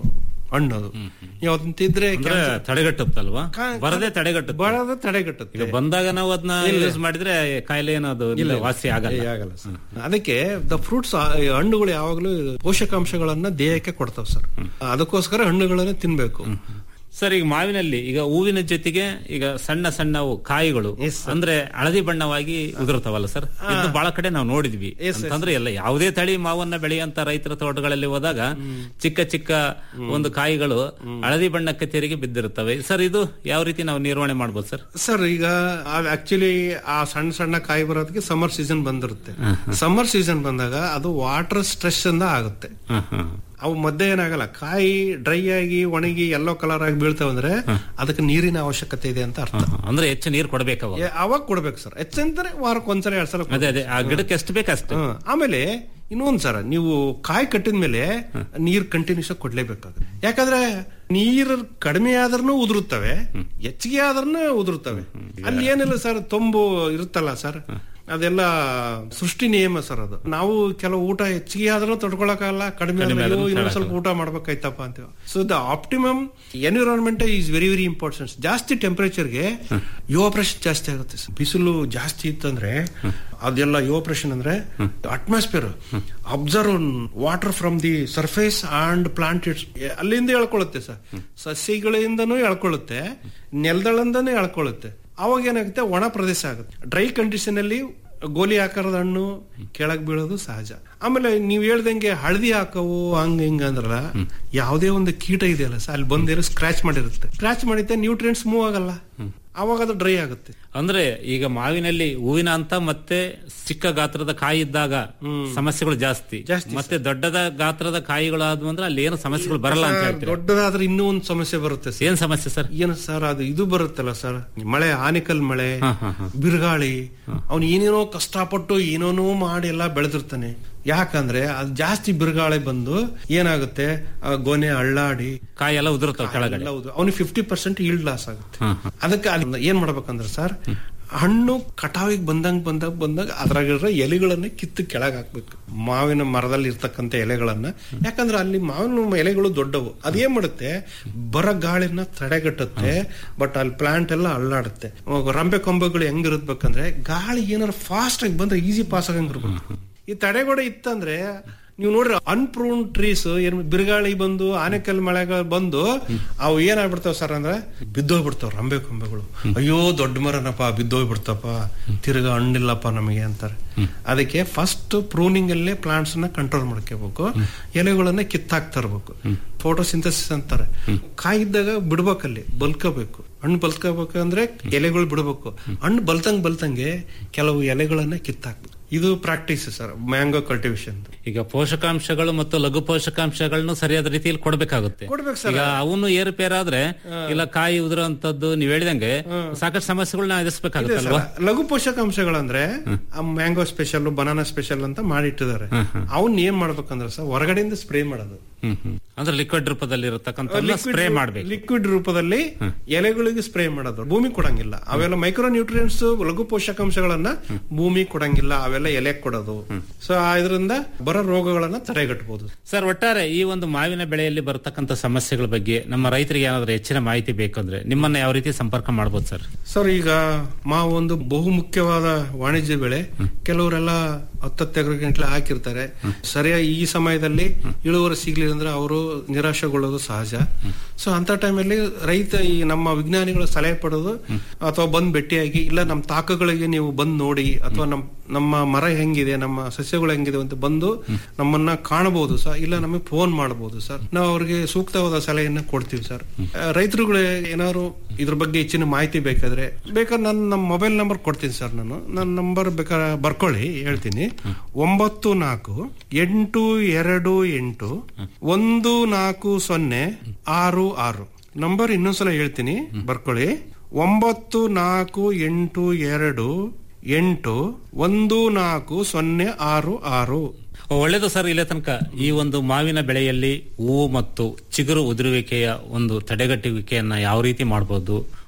ಹಣ್ಣು ಅದು ಯಾವ್ದನ್ನ ತಿಂದ್ರೆ ಅಂದ್ರೆ ತಡೆಗಟ್ಟುತ್ತಲ್ವಾ ಬರದೇ ತಡೆಗಟ್ಟು ಬರದ ತಡೆಗಟ್ಟುತ್ತೆ ಈಗ ಬಂದಾಗ ನಾವು ಅದನ್ನ ಇಲ್ಲ. ಯೂಸ್ ಮಾಡಿದ್ರೆ ಕಾಯಿಲೆ ಏನದು ಇಲ್ಲ, ವಾಸಿ ಆಗಲ್ಲ ಏ, ಆಗಲ್ಲ ಸರ್. ಅದಕ್ಕೆ ದ ಫ್ರೂಟ್ಸ್ ಹಣ್ಣುಗಳು ಯಾವಾಗಲೂ ಪೋಷಕಾಂಶಗಳನ್ನ ದೇಹಕ್ಕೆ ಕೊಡ್ತಾವ್ ಸರ್ ಅದಕ್ಕೋಸ್ಕರ ಹಣ್ಣುಗಳನ್ನ ತಿನ್ಬೇಕು ಸರ್ ಈಗ ಮಾವಿನಲ್ಲಿ ಈಗ ಹೂವಿನ ಜೊತೆಗೆ ಈಗ ಸಣ್ಣ ಸಣ್ಣವು ಕಾಯಿಗಳು ಅಂದ್ರೆ ಹಳದಿ ಬಣ್ಣವಾಗಿ ಉದುರ್ತಾವಲ್ಲ ಸರ್ ಇದು ಬಹಳ ಕಡೆ ನಾವು ನೋಡಿದ್ವಿ ಅಂತಂದ್ರೆ ಎಲ್ಲ ಯಾವುದೇ ತಳಿ ಮಾವನ್ನ ಬೆಳೆಯುವಂತ ರೈತರ ತೋಟಗಳಲ್ಲಿ ಹೋದಾಗ ಚಿಕ್ಕ ಚಿಕ್ಕ ಒಂದು ಕಾಯಿಗಳು ಹಳದಿ ಬಣ್ಣಕ್ಕೆ ತೆರಿಗೆ ಬಿದ್ದಿರುತ್ತವೆ ಸರ್ ಇದು ಯಾವ ರೀತಿ ನಾವು ನಿರ್ವಹಣೆ ಮಾಡ್ಬೋದು ಸರ್ ಸರ್ ಈಗ ಆಕ್ಚುಲಿ ಆ ಸಣ್ಣ ಸಣ್ಣ ಕಾಯಿ ಬರೋದಕ್ಕೆ ಸಮ್ಮರ್ ಸೀಸನ್ ಬಂದಿರುತ್ತೆ ಸಮ್ಮರ್ ಸೀಸನ್ ಬಂದಾಗ ಅದು ವಾಟರ್ ಸ್ಟ್ರೆಸ್ ಇಂದ ಆಗುತ್ತೆ ಅವು ಮಧ್ಯೆ ಏನಾಗಲ್ಲ ಕಾಯಿ ಡ್ರೈ ಆಗಿ ಒಣಗಿ ಎಲ್ಲೋ ಕಲರ್ ಆಗಿ ಬೀಳ್ತಾವ ಅಂದ್ರೆ ಅದಕ್ಕೆ ನೀರಿನ ಅವಶ್ಯಕತೆ ಇದೆ ಅಂತ ಅರ್ಥ ಅಂದ್ರೆ ಹೆಚ್ಚು ನೀರು ಕೊಡ್ಬೇಕು ಏ, ಅವಾಗ ಕೊಡ್ಬೇಕು ಸರ್ ಹೆಚ್ಚಂದ್ರೆ ವಾರಕ್ಕೆ ಒಂದ್ಸಲ ಎರಡ್ ಸಲ ಅದೇ ಅದೇ ಆ ಗಿಡಕ್ಕೆ ಎಷ್ಟು ಬೇಕಷ್ಟು ಹ್ಮ್. ಆಮೇಲೆ ಇನ್ನೊಂದ್ ಸರ ನೀವು ಕಾಯಿ ಕಟ್ಟಿದ ಮೇಲೆ ನೀರ್ ಕಂಟಿನ್ಯೂಸ್ ಆಗಿ ಕೊಡ್ಲೇಬೇಕಾಗುತ್ತೆ ಯಾಕಂದ್ರೆ ನೀರು ಕಡಿಮೆ ಆದ್ರೂ ಉದುರುತ್ತವೆ ಹೆಚ್ಚಿಗೆ ಆದ್ರೂ ಉದುರುತ್ತವೆ ಅಲ್ಲಿ ಏನಿಲ್ಲ ಸರ್ ತುಂಬು ಇರುತ್ತಲ್ಲ ಸರ್ ಅದೆಲ್ಲ ಸೃಷ್ಟಿ ನಿಯಮ ಸರ್ ಅದು ನಾವು ಕೆಲವು ಊಟ ಹೆಚ್ಚಿಗೆ ಆದ್ರೂ ತಡ್ಕೊಳಕ್ಕಾಗಲ್ಲ ಕಡಿಮೆ ಕಡಿಮೆ ಆದ್ರೂ ಆದ್ರೂ ಇನ್ನೊಂದ್ ಸ್ವಲ್ಪ ಊಟ ಮಾಡ್ಬೇಕಾಯ್ತಪ್ಪ ಅಂತೀವಿ so the optimum environment is very very important ಜಾಸ್ತಿ ಟೆಂಪರೇಚರ್ಗೆ ಯೋಪ್ರೆಷನ್ ಜಾಸ್ತಿ ಆಗುತ್ತೆ sir. ಬಿಸಿಲು ಜಾಸ್ತಿ ಇತ್ತಂದ್ರೆ ಅದೆಲ್ಲ ಯೋಪ್ರೆಷನ್ ಅಂದ್ರೆ atmosphere absorb water from the surface and plant it's ಅಲ್ಲಿಂದ ಎಳ್ಕೊಳ್ಳುತ್ತೆ ಸರ್ ಸಸ್ಯಗಳಿಂದನೂ ಎಳ್ಕೊಳ್ಳುತ್ತೆ ನೆಲದಳಿಂದನೂ ಎಳ್ಕೊಳ್ಳುತ್ತೆ ಅವಾಗ ಏನಾಗುತ್ತೆ ಒಣ ಪ್ರದೇಶ ಆಗುತ್ತೆ ಡ್ರೈ ಕಂಡೀಷನ್ ಅಲ್ಲಿ ಗೋಲಿ ಆಕಾರದ ಹಣ್ಣು ಕೆಳಗ್ ಬೀಳೋದು ಸಹಜ ಆಮೇಲೆ ನೀವ್ ಹೇಳ್ದಂಗೆ ಹಳದಿ ಹಾಕವು ಹಂಗ ಹಿಂಗ ಅಂದ್ರಲ್ಲ ಯಾವುದೇ ಒಂದು ಕೀಟ ಇದೆಯಲ್ಲ ಸರ್ ಅಲ್ಲಿ ಬಂದೇನೋ ಸ್ಕ್ರಾಚ್ ಮಾಡಿರುತ್ತೆ ಸ್ಕ್ರಾಚ್ ಮಾಡಿತ್ತೆ ನ್ಯೂಟ್ರಿಯೆಂಟ್ಸ್ ಮೂವ್ ಆಗಲ್ಲ ಅವಾಗ ಅದು ಡ್ರೈ ಆಗುತ್ತೆ ಅಂದ್ರೆ ಈಗ ಮಾವಿನಲ್ಲಿ ಹೂವಿನ ಅಂತ ಮತ್ತೆ ಚಿಕ್ಕ ಗಾತ್ರದ ಕಾಯಿ ಇದ್ದಾಗ ಸಮಸ್ಯೆಗಳು ಜಾಸ್ತಿ ಮತ್ತೆ ದೊಡ್ಡದ ಗಾತ್ರದ ಕಾಯಿಗಳು ಆದ್ವು ಅಂದ್ರೆ ಅಲ್ಲಿ ಏನು ಸಮಸ್ಯೆಗಳು ಬರಲ್ಲ ಅಂತ ಹೇಳ್ತೀರಾ ದೊಡ್ಡದಾದ್ರೆ ಇನ್ನೂ ಒಂದು ಸಮಸ್ಯೆ ಬರುತ್ತೆ ಏನ್ ಸಮಸ್ಯೆ ಸರ್ ಏನು ಸರ್ ಅದು ಇದು ಬರುತ್ತಲ್ಲ ಸರ್ ಮಳೆ ಆನಿಕಲ್ ಮಳೆ ಬಿರುಗಾಳಿ ಅವ್ನು ಏನೇನೋ ಕಷ್ಟಪಟ್ಟು ಏನೇನೋ ಮಾಡಿ ಎಲ್ಲ ಬೆಳೆದಿರ್ತಾನೆ ಯಾಕಂದ್ರೆ ಅದು ಜಾಸ್ತಿ ಬಿರುಗಾಳಿ ಬಂದು ಏನಾಗುತ್ತೆ ಆ ಗೊನೆ ಅಳ್ಳಾಡಿ ಕಾಯಿ ಎಲ್ಲ ಉದುರುತ್ತವೆ ಕೆಳಗಡೆ ಅವನಿಗೆ ಫಿಫ್ಟಿ ಪರ್ಸೆಂಟ್ ಈಲ್ಡ್ ಲಾಸ್ ಆಗುತ್ತೆ ಅದಕ್ಕೆ ಅಲ್ಲಿ ಏನ್ ಮಾಡ್ಬೇಕಂದ್ರೆ ಸರ್ ಹಣ್ಣು ಕಟಾವಿಗೆ ಬಂದಂಗ್ ಬಂದಾಗ ಬಂದಾಗ ಅದ್ರಾಗಿರೋ ಎಲೆಗಳನ್ನ ಕಿತ್ತು ಕೆಳಗೆ ಹಾಕ್ಬೇಕು ಮಾವಿನ ಮರದಲ್ಲಿ ಇರ್ತಕ್ಕಂಥ ಎಲೆಗಳನ್ನ ಯಾಕಂದ್ರೆ ಅಲ್ಲಿ ಮಾವಿನ ಎಲೆಗಳು ದೊಡ್ಡವು ಅದೇನ್ ಮಾಡುತ್ತೆ ಬರ ಗಾಳಿನ ತಡೆಗಟ್ಟುತ್ತೆ ಬಟ್ ಅಲ್ಲಿ ಪ್ಲಾಂಟ್ ಎಲ್ಲ ಅಳ್ಳಾಡುತ್ತೆ ಅವಾಗ ರಂಬೆ ಕೊಂಬೆಗಳು ಹೆಂಗಿರ್ಬೇಕಂದ್ರೆ ಗಾಳಿ ಏನಾರು ಫಾಸ್ಟ್ ಆಗಿ ಬಂದ್ರೆ ಈಸಿ ಪಾಸ್ ಆಗಂಗಿರ್ಬೇಕು ಈ ತಡೆಗೋಡೆ ಇತ್ತಂದ್ರೆ ನೀವು ನೋಡ್ರಿ ಅನ್ಪ್ರೂನ್ ಟ್ರೀಸ್ ಏನ್ ಬಿರುಗಾಳಿ ಬಂದು ಆನೆಕಲ್ ಮಳೆಗಳು ಬಂದು ಅವು ಏನಾಗ್ಬಿಡ್ತಾವ ಸರ್ ಅಂದ್ರೆ ಬಿದ್ದೋಗ್ಬಿಡ್ತಾವ ರಂಬೆ ಕೊಂಬೆಗಳು ಅಯ್ಯೋ ದೊಡ್ಡ ಮರನಪ್ಪ ಬಿದ್ದೋಗ್ಬಿಡ್ತಪ್ಪ ತಿರ್ಗಾ ಹಣ್ಣಿಲ್ಲಪ್ಪ ನಮಗೆ ಅಂತಾರೆ ಅದಕ್ಕೆ ಫಸ್ಟ್ ಪ್ರೂನಿಂಗ್ ಅಲ್ಲೇ ಪ್ಲಾಂಟ್ಸ್ ನ ಕಂಟ್ರೋಲ್ ಮಾಡ್ಕೋಬೇಕು ಎಲೆಗಳನ್ನ ಕಿತ್ತಾಕ್ತಾ ಇರ್ಬೇಕು ಫೋಟೋಸಿಂಥಸಿಸ್ ಅಂತಾರೆ ಕಾಯಿದ್ದಾಗ ಬಿಡ್ಬೇಕಲ್ಲಿ ಬಲ್ಕೋಬೇಕು ಹಣ್ಣು ಬಲ್ಕೋಬೇಕಂದ್ರೆ ಎಲೆಗಳು ಬಿಡ್ಬೇಕು ಹಣ್ಣು ಬಲ್ತಂಗ್ ಬಲ್ತಂಗೆ ಕೆಲವು ಎಲೆಗಳನ್ನ ಕಿತ್ತಾಕ್ಬೇಕು ಇದು ಪ್ರಾಕ್ಟೀಸ್ ಸರ್ ಮ್ಯಾಂಗೋ ಕಲ್ಟಿವೇಶನ್ ಈಗ ಪೋಷಕಾಂಶಗಳು ಮತ್ತು ಲಘು ಪೋಷಕಾಂಶಗಳನ್ನು ಸರಿಯಾದ ರೀತಿಯಲ್ಲಿ ಕೊಡ್ಬೇಕಾಗುತ್ತೆ ಕೊಡ್ಬೇಕು ಸರ್. ಈಗ ಅವನು ಏರುಪೇರಾದ್ರೆ ಇಲ್ಲ ಕಾಯಿ ಉದುರುವಂತದ್ದು ನೀವ್ ಹೇಳಿದಂಗೆ ಸಾಕಷ್ಟು ಸಮಸ್ಯೆಗಳನ್ನ ಇದೆ ಎದುರಿಸಬೇಕಾಗುತ್ತಲ್ವಾ ಸರ್. ಲಘು ಪೋಷಕಾಂಶಗಳಂದ್ರೆ ಆ ಮ್ಯಾಂಗೋ ಸ್ಪೆಷಲ್ ಬನಾನಾ ಸ್ಪೆಷಲ್ ಅಂತ ಮಾಡಿಟ್ಟಿದ್ದಾರೆ ಅವನ್ ಏನ್ ಮಾಡ್ಬೇಕಂದ್ರೆ ಸರ್ ಹೊರಗಡೆಯಿಂದ ಸ್ಪ್ರೇ ಮಾಡೋದು ಹ್ಮ್ ಹ್ಮ್ ಅಂದ್ರೆ ಲಿಕ್ವಿಡ್ ರೂಪದಲ್ಲಿ ಇರತಕ್ಕಂಥ ಸ್ಪ್ರೇ ಮಾಡ್ಬೇಕು ಲಿಕ್ವಿಡ್ ರೂಪದಲ್ಲಿ ಎಲೆಗಳಿಗೆ ಸ್ಪ್ರೇ ಮಾಡೋದು ಭೂಮಿ ಕೊಡಂಗಿಲ್ಲ ಅವೆಲ್ಲ ಮೈಕ್ರೋ ನ್ಯೂಟ್ರಿಯೆಂಟ್ಸ್ ಲಘು ಪೋಷಕಾಂಶಗಳನ್ನ ಭೂಮಿ ಕೊಡಂಗಿಲ್ಲ ಅವೆಲ್ಲ ಎಲೆ ಕೊಡೋದು ಸೊ ಇದರಿಂದ ಬರೋ ರೋಗಗಳನ್ನ ತಡೆಗಟ್ಟಬಹುದು ಸರ್ ಒಟ್ಟಾರೆ ಈ ಒಂದು ಮಾವಿನ ಬೆಳೆಯಲ್ಲಿ ಬರತಕ್ಕಂತ ಸಮಸ್ಯೆಗಳ ಬಗ್ಗೆ ನಮ್ಮ ರೈತರಿಗೆ ಏನಾದ್ರೂ ಹೆಚ್ಚಿನ ಮಾಹಿತಿ ಬೇಕಂದ್ರೆ ನಿಮ್ಮನ್ನ ಯಾವ ರೀತಿ ಸಂಪರ್ಕ ಮಾಡಬಹುದು ಸರ್ ಸರ್ ಈಗ ಮಾವು ಒಂದು ಬಹು ಮುಖ್ಯವಾದ ವಾಣಿಜ್ಯ ಬೆಳೆ ಕೆಲವರೆಲ್ಲ ಹತ್ತತ್ತು ಎಕರೆ ಗಂಟ್ಲೆ ಹಾಕಿರ್ತಾರೆ ಸರಿಯಾಗಿ ಈ ಸಮಯದಲ್ಲಿ ಇಳುವರಿ ಸಿಗ್ಲಿಲ್ಲ ಅಂದ್ರೆ ಅವರು ನಿರಾಶೆಗೊಳ್ಳೋದು ಸಹಜ ಸೊ ಅಂತ ಟೈಮಲ್ಲಿ ರೈತ ಈ ನಮ್ಮ ವಿಜ್ಞಾನಿಗಳ ಸಲಹೆ ಪಡೋದು ಅಥವಾ ಬಂದ್ ಭೇಟಿಯಾಗಿ ಇಲ್ಲ ನಮ್ಮ ತಾಕಗಳಿಗೆ ನೀವು ಬಂದ್ ನೋಡಿ ಅಥವಾ ನಮ್ ನಮ್ಮ ಮರ ಹೆಂಗಿದೆ ನಮ್ಮ ಸಸ್ಯಗಳು ಹೆಂಗಿದೆ ಅಂತ ಬಂದು ನಮ್ಮನ್ನ ಕಾಣಬಹುದು ಸರ್ ಇಲ್ಲ ನಮಗೆ ಫೋನ್ ಮಾಡಬಹುದು ಸರ್ ನಾವು ಅವ್ರಿಗೆ ಸೂಕ್ತವಾದ ಸಲಹೆಯನ್ನ ಕೊಡ್ತೀವಿ ಸರ್ ರೈತರುಗಳು ಏನಾದ್ರು ಇದ್ರ ಬಗ್ಗೆ ಹೆಚ್ಚಿನ ಮಾಹಿತಿ ಬೇಕಾದ್ರೆ ಬೇಕಾದ್ರೆ ನಾನು ನಮ್ಮ ಮೊಬೈಲ್ ನಂಬರ್ ಕೊಡ್ತೀನಿ ಸರ್ ನಾನು ನನ್ನ ನಂಬರ್ ಬೇಕಾದ್ರೆ ಬರ್ಕೊಳ್ಳಿ ಹೇಳ್ತೀನಿ ಒಂಬತ್ತು ನಾಲ್ಕು ಎಂಟು ಎರಡು ಎಂಟು ಒಂದು ನಾಲ್ಕು ಸೊನ್ನೆ ಆರು ಆರು ನಂಬರ್ ಇನ್ನೊಂದ್ಸಲ ಹೇಳ್ತೀನಿ ಬರ್ಕೊಳ್ಳಿ ಒಂಬತ್ತು ನಾಲ್ಕು ಎಂಟು ಎರಡು ಎಂಟು ಒಂದು ನಾಲ್ಕು ಸೊನ್ನೆ ಆರು ಆರು ಒಳ್ಳೇದು ಸರ್ ಇಲ್ಲೇ ತನಕ ಈ ಒಂದು ಮಾವಿನ ಬೆಳೆಯಲ್ಲಿ ಹೂವು ಮತ್ತು ಚಿಗುರು ಉದುರುವಿಕೆಯ ಒಂದು ತಡೆಗಟ್ಟುವಿಕೆಯನ್ನ ಯಾವ ರೀತಿ ಮಾಡಬಹುದು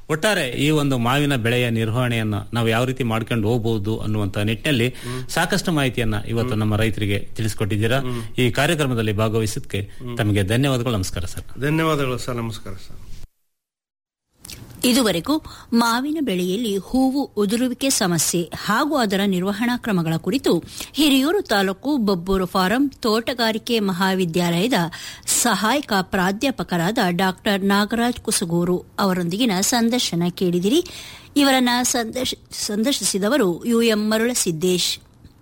ಒಟ್ಟಾರೆ ಈ ಒಂದು ಮಾವಿನ ಬೆಳೆಯ ನಿರ್ವಹಣೆಯನ್ನ ನಾವು ಯಾವ ರೀತಿ ಮಾಡ್ಕೊಂಡು ಹೋಗಬಹುದು ಅನ್ನುವಂತ ನಿಟ್ಟಿನಲ್ಲಿ ಸಾಕಷ್ಟು ಮಾಹಿತಿಯನ್ನ ಇವತ್ತು ನಮ್ಮ ರೈತರಿಗೆ ತಿಳಿಸಿಕೊಟ್ಟಿದ್ದೀರಾ ಈ ಕಾರ್ಯಕ್ರಮದಲ್ಲಿ ಭಾಗವಹಿಸಿದ್ದಕ್ಕೆ ತಮಗೆ ಧನ್ಯವಾದಗಳು ನಮಸ್ಕಾರ ಸರ್ ಧನ್ಯವಾದಗಳು ಸರ್ ನಮಸ್ಕಾರ ಸರ್ ಇದುವರೆಗೂ ಮಾವಿನ ಬೆಳೆಯಲ್ಲಿ ಹೂವು ಉದುರುವಿಕೆ ಸಮಸ್ಯೆ ಹಾಗೂ ಅದರ ನಿರ್ವಹಣಾ ಕ್ರಮಗಳ ಕುರಿತು ಹಿರಿಯೂರು ತಾಲೂಕು ಬಬ್ಬೂರು ಫಾರಂ ತೋಟಗಾರಿಕೆ ಮಹಾವಿದ್ಯಾಲಯದ ಸಹಾಯಕ ಪ್ರಾಧ್ಯಾಪಕರಾದ ಡಾ ನಾಗರಾಜ್ ಕುಸಗೂರು ಅವರೊಂದಿಗಿನ ಸಂದರ್ಶನ ಕೇಳಿದಿರಿ ಇವರನ್ನ ಸಂದರ್ಶಿಸಿದವರು ಯುಎಂ ಮರುಳಸಿದ್ದೇಶ್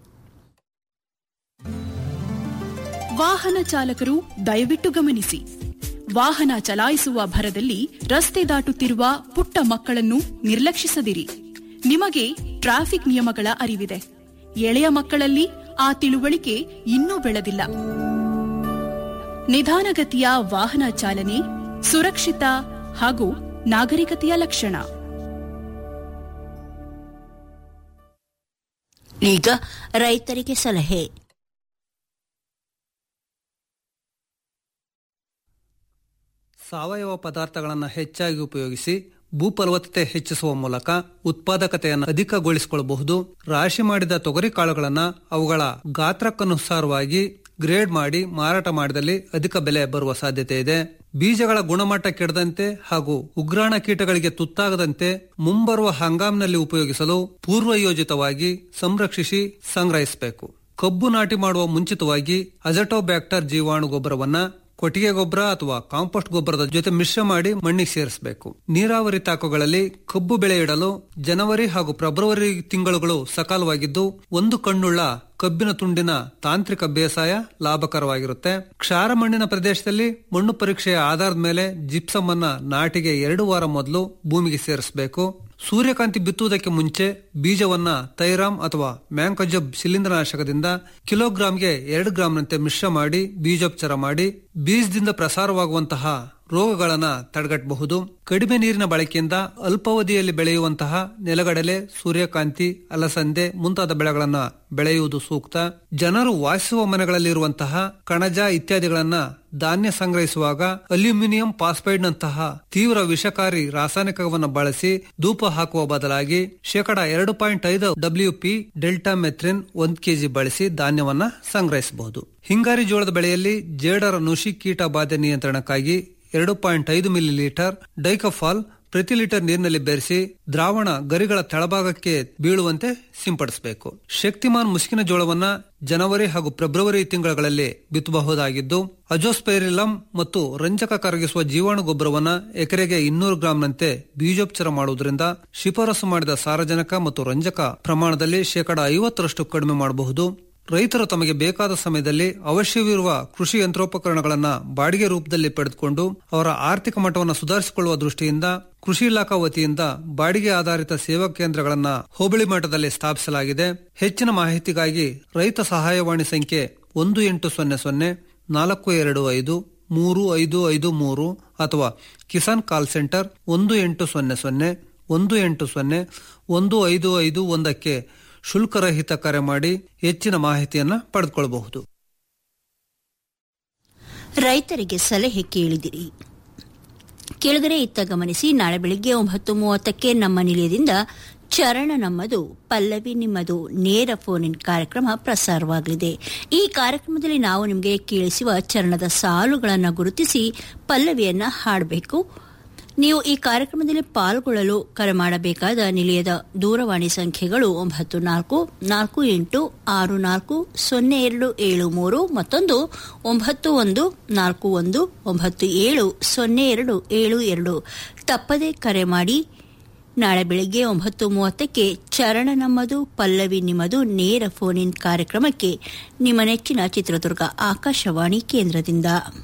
ವಾಹನ ಚಾಲಕರು ದಯವಿಟ್ಟು ಗಮನಿಸಿ ವಾಹನ ಚಲಾಯಿಸುವ ಭರದಲ್ಲಿ ರಸ್ತೆ ದಾಟುತ್ತಿರುವ ಪುಟ್ಟ ಮಕ್ಕಳನ್ನು ನಿರ್ಲಕ್ಷಿಸದಿರಿ ನಿಮಗೆ ಟ್ರಾಫಿಕ್ ನಿಯಮಗಳ ಅರಿವಿದೆ ಎಳೆಯ ಮಕ್ಕಳಲ್ಲಿ ಆ ತಿಳುವಳಿಕೆ ಇನ್ನೂ ಬೆಳೆದಿಲ್ಲ ನಿಧಾನಗತಿಯ ವಾಹನ ಚಾಲನೆ ಸುರಕ್ಷಿತ ಹಾಗೂ ನಾಗರಿಕತೆಯ ಲಕ್ಷಣ ಈಗ ರೈತರಿಗೆ ಸಲಹೆ ಸಾವಯವ ಪದಾರ್ಥಗಳನ್ನು ಹೆಚ್ಚಾಗಿ ಉಪಯೋಗಿಸಿ ಭೂಫಲವತ್ತತೆ ಹೆಚ್ಚಿಸುವ ಮೂಲಕ ಉತ್ಪಾದಕತೆಯನ್ನು ಅಧಿಕಗೊಳಿಸಿಕೊಳ್ಳಬಹುದು ರಾಶಿ ಮಾಡಿದ ತೊಗರಿ ಕಾಳುಗಳನ್ನು ಅವುಗಳ ಗಾತ್ರಕ್ಕನುಸಾರವಾಗಿ ಗ್ರೇಡ್ ಮಾಡಿ ಮಾರಾಟ ಮಾಡಿದಲ್ಲಿ ಅಧಿಕ ಬೆಲೆ ಬರುವ ಸಾಧ್ಯತೆ ಇದೆ ಬೀಜಗಳ ಗುಣಮಟ್ಟ ಕೆಡದಂತೆ ಹಾಗೂ ಉಗ್ರಾಣ ಕೀಟಗಳಿಗೆ ತುತ್ತಾಗದಂತೆ ಮುಂಬರುವ ಹಂಗಾಮಿನಲ್ಲಿ ಉಪಯೋಗಿಸಲು ಪೂರ್ವ ಯೋಜಿತವಾಗಿ ಸಂರಕ್ಷಿಸಿ ಸಂಗ್ರಹಿಸಬೇಕು ಕಬ್ಬು ನಾಟಿ ಮಾಡುವ ಮುಂಚಿತವಾಗಿ ಅಜಟೋಬ್ಯಾಕ್ಟರ್ ಜೀವಾಣು ಗೊಬ್ಬರವನ್ನ ಕೊಟ್ಟಿಗೆ ಗೊಬ್ಬರ ಅಥವಾ ಕಾಂಪೋಸ್ಟ್ ಗೊಬ್ಬರದ ಜೊತೆ ಮಿಶ್ರ ಮಾಡಿ ಮಣ್ಣಿಗೆ ಸೇರಿಸಬೇಕು ನೀರಾವರಿ ತಾಕುಗಳಲ್ಲಿ ಕಬ್ಬು ಬೆಳೆ ಇಡಲು ಜನವರಿ ಹಾಗೂ ಫೆಬ್ರವರಿ ತಿಂಗಳುಗಳು ಸಕಾಲವಾಗಿದ್ದು ಒಂದು ಕಣ್ಣುಳ್ಳ ಕಬ್ಬಿನ ತುಂಡಿನ ತಾಂತ್ರಿಕ ಬೇಸಾಯ ಲಾಭಕರವಾಗಿರುತ್ತೆ ಕ್ಷಾರ ಮಣ್ಣಿನ ಪ್ರದೇಶದಲ್ಲಿ ಮಣ್ಣು ಪರೀಕ್ಷೆಯ ಆಧಾರದ ಮೇಲೆ ಜಿಪ್ಸಮ್ ಅನ್ನ ನಾಟಿಗೆ ಎರಡು ವಾರ ಮೊದಲು ಭೂಮಿಗೆ ಸೇರಿಸಬೇಕು ಸೂರ್ಯಕಾಂತಿ ಬಿತ್ತುವುದಕ್ಕೆ ಮುಂಚೆ ಬೀಜವನ್ನ ತೈರಾಮ್ ಅಥವಾ ಮ್ಯಾಂಕಜಬ್ ಶಿಲೀಂಧ್ರನಾಶಕದಿಂದ ಕಿಲೋಗ್ರಾಂಗೆ ಎರಡು ಗ್ರಾಂನಂತೆ ಮಿಶ್ರ ಮಾಡಿ ಬೀಜೋಪಚಾರ ಮಾಡಿ ಬೀಜದಿಂದ ಪ್ರಸಾರವಾಗುವಂತಹ ರೋಗಗಳನ್ನ ತಡೆಗಟ್ಟಬಹುದು ಕಡಿಮೆ ನೀರಿನ ಬಳಕೆಯಿಂದ ಅಲ್ಪಾವಧಿಯಲ್ಲಿ ಬೆಳೆಯುವಂತಹ ನೆಲಗಡಲೆ ಸೂರ್ಯಕಾಂತಿ ಅಲಸಂದೆ ಮುಂತಾದ ಬೆಳೆಗಳನ್ನ ಬೆಳೆಯುವುದು ಸೂಕ್ತ ಜನರು ವಾಸಿಸುವ ಮನೆಗಳಲ್ಲಿರುವಂತಹ ಕಣಜ ಇತ್ಯಾದಿಗಳನ್ನ ಧಾನ್ಯ ಸಂಗ್ರಹಿಸುವಾಗ ಅಲ್ಯೂಮಿನಿಯಂ ಫಾಸ್ಫೈಡ್ ನಂತಹ ತೀವ್ರ ವಿಷಕಾರಿ ರಾಸಾಯನಿಕವನ್ನು ಬಳಸಿ ಧೂಪ ಹಾಕುವ ಬದಲಾಗಿ ಶೇಕಡ ಎರಡು ಪಾಯಿಂಟ್ ಐದು ಡಬ್ಲ್ಯೂ ಪಿ ಡೆಲ್ಟಾ ಮೆಥ್ರಿನ್ ಒಂದ್ ಕೆಜಿ ಬಳಸಿ ಧಾನ್ಯವನ್ನ ಸಂಗ್ರಹಿಸಬಹುದು ಹಿಂಗಾರಿ ಜೋಳದ ಬೆಳೆಯಲ್ಲಿ ಜೇಡರ ನುಷಿ ಕೀಟ ಬಾಧೆ ನಿಯಂತ್ರಣಕ್ಕಾಗಿ ಎರಡು ಪಾಯಿಂಟ್ ಐದು ಮಿಲಿ ಲೀಟರ್ ಡೈಕಫಾಲ್ ಪ್ರತಿ ಲೀಟರ್ ನೀರಿನಲ್ಲಿ ಬೆರೆಸಿ ದ್ರಾವಣ ಗರಿಗಳ ತೆಳಭಾಗಕ್ಕೆ ಬೀಳುವಂತೆ ಸಿಂಪಡಿಸಬೇಕು ಶಕ್ತಿಮಾನ್ ಮುಸುಕಿನ ಜೋಳವನ್ನ ಜನವರಿ ಹಾಗೂ ಫೆಬ್ರವರಿ ತಿಂಗಳುಗಳಲ್ಲಿ ಬಿತ್ತಬಹುದಾಗಿದ್ದು ಅಜೋಸ್ಪೈರಿಲಂ ಮತ್ತು ರಂಜಕ ಕರಗಿಸುವ ಜೀವಾಣು ಗೊಬ್ಬರವನ್ನ ಎಕರೆಗೆ ಇನ್ನೂರು ಗ್ರಾಂನಂತೆ ಬೀಜೋಪಚಾರ ಮಾಡುವುದರಿಂದ ಶಿಫಾರಸು ಮಾಡಿದ ಸಾರಜನಕ ಮತ್ತು ರಂಜಕ ಪ್ರಮಾಣದಲ್ಲಿ ಶೇಕಡ ಐವತ್ತರಷ್ಟು ಕಡಿಮೆ ಮಾಡಬಹುದು ರೈತರು ತಮಗೆ ಬೇಕಾದ ಸಮಯದಲ್ಲಿ ಅವಶ್ಯವಿರುವ ಕೃಷಿ ಯಂತ್ರೋಪಕರಣಗಳನ್ನ ಬಾಡಿಗೆ ರೂಪದಲ್ಲಿ ಪಡೆದುಕೊಂಡು ಅವರ ಆರ್ಥಿಕ ಮಟ್ಟವನ್ನು ಸುಧಾರಿಸಿಕೊಳ್ಳುವ ದೃಷ್ಟಿಯಿಂದ ಕೃಷಿ ಇಲಾಖಾ ವತಿಯಿಂದ ಬಾಡಿಗೆ ಆಧಾರಿತ ಸೇವಾ ಕೇಂದ್ರಗಳನ್ನ ಹೋಬಳಿ ಮಟ್ಟದಲ್ಲಿ ಸ್ಥಾಪಿಸಲಾಗಿದೆ ಹೆಚ್ಚಿನ ಮಾಹಿತಿಗಾಗಿ ರೈತ ಸಹಾಯವಾಣಿ ಸಂಖ್ಯೆ ಒಂದು ಎಂಟು ಸೊನ್ನೆ ಸೊನ್ನೆ ನಾಲ್ಕು ಎರಡು ಐದು ಮೂರು ಐದು ಐದು ಮೂರು ಅಥವಾ ಕಿಸಾನ್ ಕಾಲ್ ಸೆಂಟರ್ ಒಂದು ಎಂಟು ಸೊನ್ನೆ ಸೊನ್ನೆ ಒಂದು ಎಂಟು ಸೊನ್ನೆ ಒಂದು ಐದು ಐದು ಒಂದಕ್ಕೆ ಶುಲ್ಕರಹಿತ ಕರೆ ಮಾಡಿ ಹೆಚ್ಚಿನ ಮಾಹಿತಿಯನ್ನ ಪಡೆದುಕೊಳ್ಳಬಹುದು ರೈತರಿಗೆ ಸಲಹೆ ಕೇಳಿದಿರಿ ಕೆಳಗರೆ ಇತ್ತ ಗಮನಿಸಿ ನಾಳೆ ಬೆಳಿಗ್ಗೆ ಒಂಬತ್ತು ಮೂವತ್ತಕ್ಕೆ ನಮ್ಮ ನಿಲಯದಿಂದ ಚರಣ ನಮ್ಮದು ಪಲ್ಲವಿ ನಿಮ್ಮದು ನೇರ ಫೋನ್ ಇನ್ ಕಾರ್ಯಕ್ರಮ ಪ್ರಸಾರವಾಗಲಿದೆ ಈ ಕಾರ್ಯಕ್ರಮದಲ್ಲಿ ನಾವು ನಿಮಗೆ ಕೇಳಿಸುವ ಚರಣದ ಸಾಲುಗಳನ್ನು ಗುರುತಿಸಿ ಪಲ್ಲವಿಯನ್ನ ಹಾಡಬೇಕು ನೀವು ಈ ಕಾರ್ಯಕ್ರಮದಲ್ಲಿ ಪಾಲ್ಗೊಳ್ಳಲು ಕರೆ ಮಾಡಬೇಕಾದ ನಿಲಯದ ದೂರವಾಣಿ ಸಂಖ್ಯೆಗಳು ಒಂಬತ್ತು ನಾಲ್ಕು ನಾಲ್ಕು ಎಂಟು ಆರು ನಾಲ್ಕು ಸೊನ್ನೆ ಎರಡು ಏಳು ಮೂರು ಮತ್ತೊಂದು ಒಂಬತ್ತು ಒಂದು ನಾಲ್ಕು ಒಂದು ಒಂಬತ್ತು ಏಳು ಸೊನ್ನೆ ಎರಡು ಏಳು ಎರಡು ತಪ್ಪದೆ ಕರೆ ಮಾಡಿ ನಾಳೆ ಬೆಳಿಗ್ಗೆ ಒಂಬತ್ತು ಮೂವತ್ತಕ್ಕೆ ಚರಣ ನಮ್ಮದು ಪಲ್ಲವಿ ನಿಮ್ಮದು ನೇರ ಫೋನ್ ಇನ್ ಕಾರ್ಯಕ್ರಮಕ್ಕೆ ನಿಮ್ಮ ನೆಚ್ಚಿನ ಚಿತ್ರದುರ್ಗ ಆಕಾಶವಾಣಿ ಕೇಂದ್ರದಿಂದ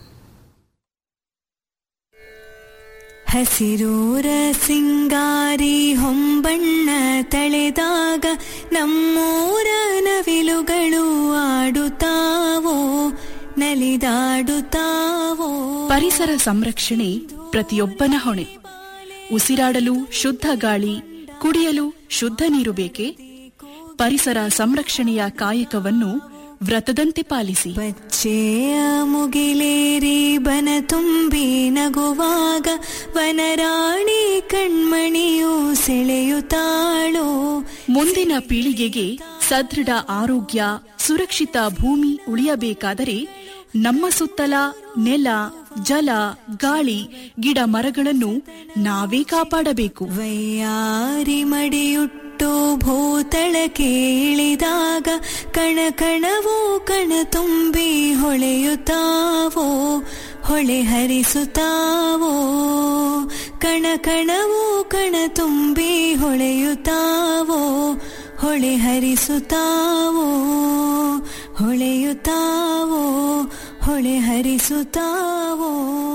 ಹಸಿರೂರ ಸಿಂಗಾರಿ ಹೊಂಬಣ್ಣ ತಳೆದಾಗ ನಮ್ಮೂರ ನವಿಲುಗಳು ಆಡುತ್ತಾವೋ ನಲಿದಾಡುತ್ತಾವೋ ಪರಿಸರ ಸಂರಕ್ಷಣೆ ಪ್ರತಿಯೊಬ್ಬನ ಹೊಣೆ ಉಸಿರಾಡಲು ಶುದ್ಧ ಗಾಳಿ ಕುಡಿಯಲು ಶುದ್ಧ ನೀರು ಬೇಕೆ ಪರಿಸರ ಸಂರಕ್ಷಣೆಯ ಕಾಯಕವನ್ನು ವ್ರತದಂತೆ ಪಾಲಿಸಿ ಪಚ್ಚೆಯ ಮುಗಿಲೇರಿ ಬನ ತುಂಬಿ ನಗುವಾಗ ವನರಾಣಿ ಕಣ್ಮಣಿಯು ಸೆಳೆಯುತ್ತಾಳೋ ಮುಂದಿನ ಪೀಳಿಗೆಗೆ ಸದೃಢ ಆರೋಗ್ಯ ಸುರಕ್ಷಿತ ಭೂಮಿ ಉಳಿಯಬೇಕಾದರೆ ನಮ್ಮ ಸುತ್ತಲ ನೆಲ ಜಲ ಗಾಳಿ ಗಿಡ ಮರಗಳನ್ನು ನಾವೇ ಕಾಪಾಡಬೇಕು ವೈಯಾರಿ ಮಡಿಯುಟ್ಟು ಭೂತಳಕ್ಕೆ ಇಳಿದಾಗ ಕಣ ಕಣವೋ ಕಣ ತುಂಬಿ ಹೊಳೆಯುತ್ತಾವೋ ಹೊಳೆ ಹರಿಸುತ್ತಾವೋ ಕಣ ಕಣವೋ ಕಣ ತುಂಬಿ ಹೊಳೆಯುತ್ತಾವೋ ಹೊಳೆ ಹರಿಸುತ್ತಾವೋ ಹೊಳೆಯುತ್ತಾವೋ ಹೊಳೆ ಹರಿಸುತ್ತಾವೋ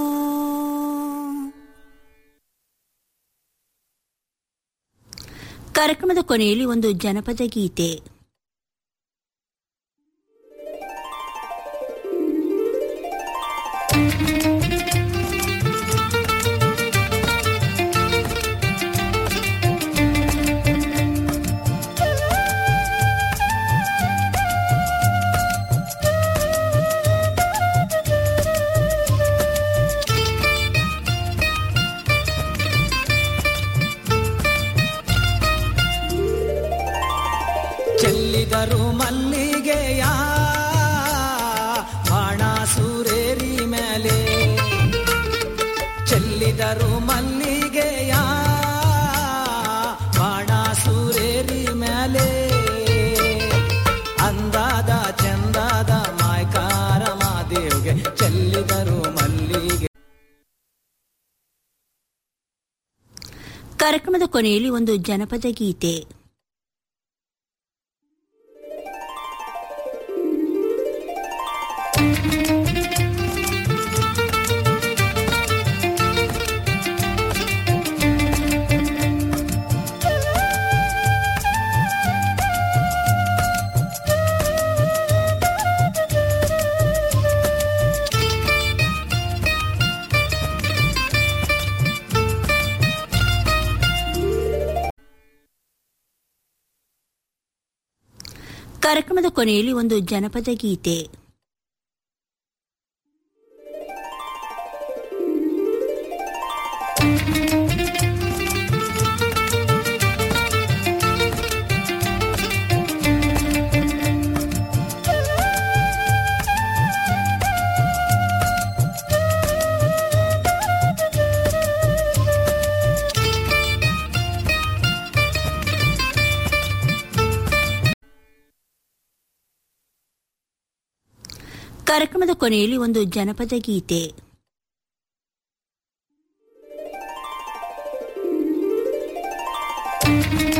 ಕಾರ್ಯಕ್ರಮದ ಕೊನೆಯಲ್ಲಿ ಒಂದು ಜನಪದ ಗೀತೆ ಚೆಲ್ಲಿದರು ಮಲ್ಲಿಗೆಯ ಬಾಣ ಸೂರೇರಿ ಮೇಲೆ ಚೆಲ್ಲಿದರು ಮಲ್ಲಿಗೆಯ ಬಾಣ ಸೂರೇರಿ ಮೇಲೆ ಅಂದಾದ ಚಂದಾದ ಮಾಯ್ಕಾರ ಮಾದೇವ್ಗೆ ಚೆಲ್ಲಿದರು ಮಲ್ಲಿಗೆ ಕಾರ್ಯಕ್ರಮದ ಕೊನೆಯಲ್ಲಿ ಒಂದು ಜನಪದ ಗೀತೆ ಕಾರ್ಯಕ್ರಮದ ಕೊನೆಯಲ್ಲಿ ಒಂದು ಜನಪದ ಗೀತೆ ಕಾರ್ಯಕ್ರಮದ ಕೊನೆಯಲ್ಲಿ ಒಂದು ಜನಪದ ಗೀತೆ thank you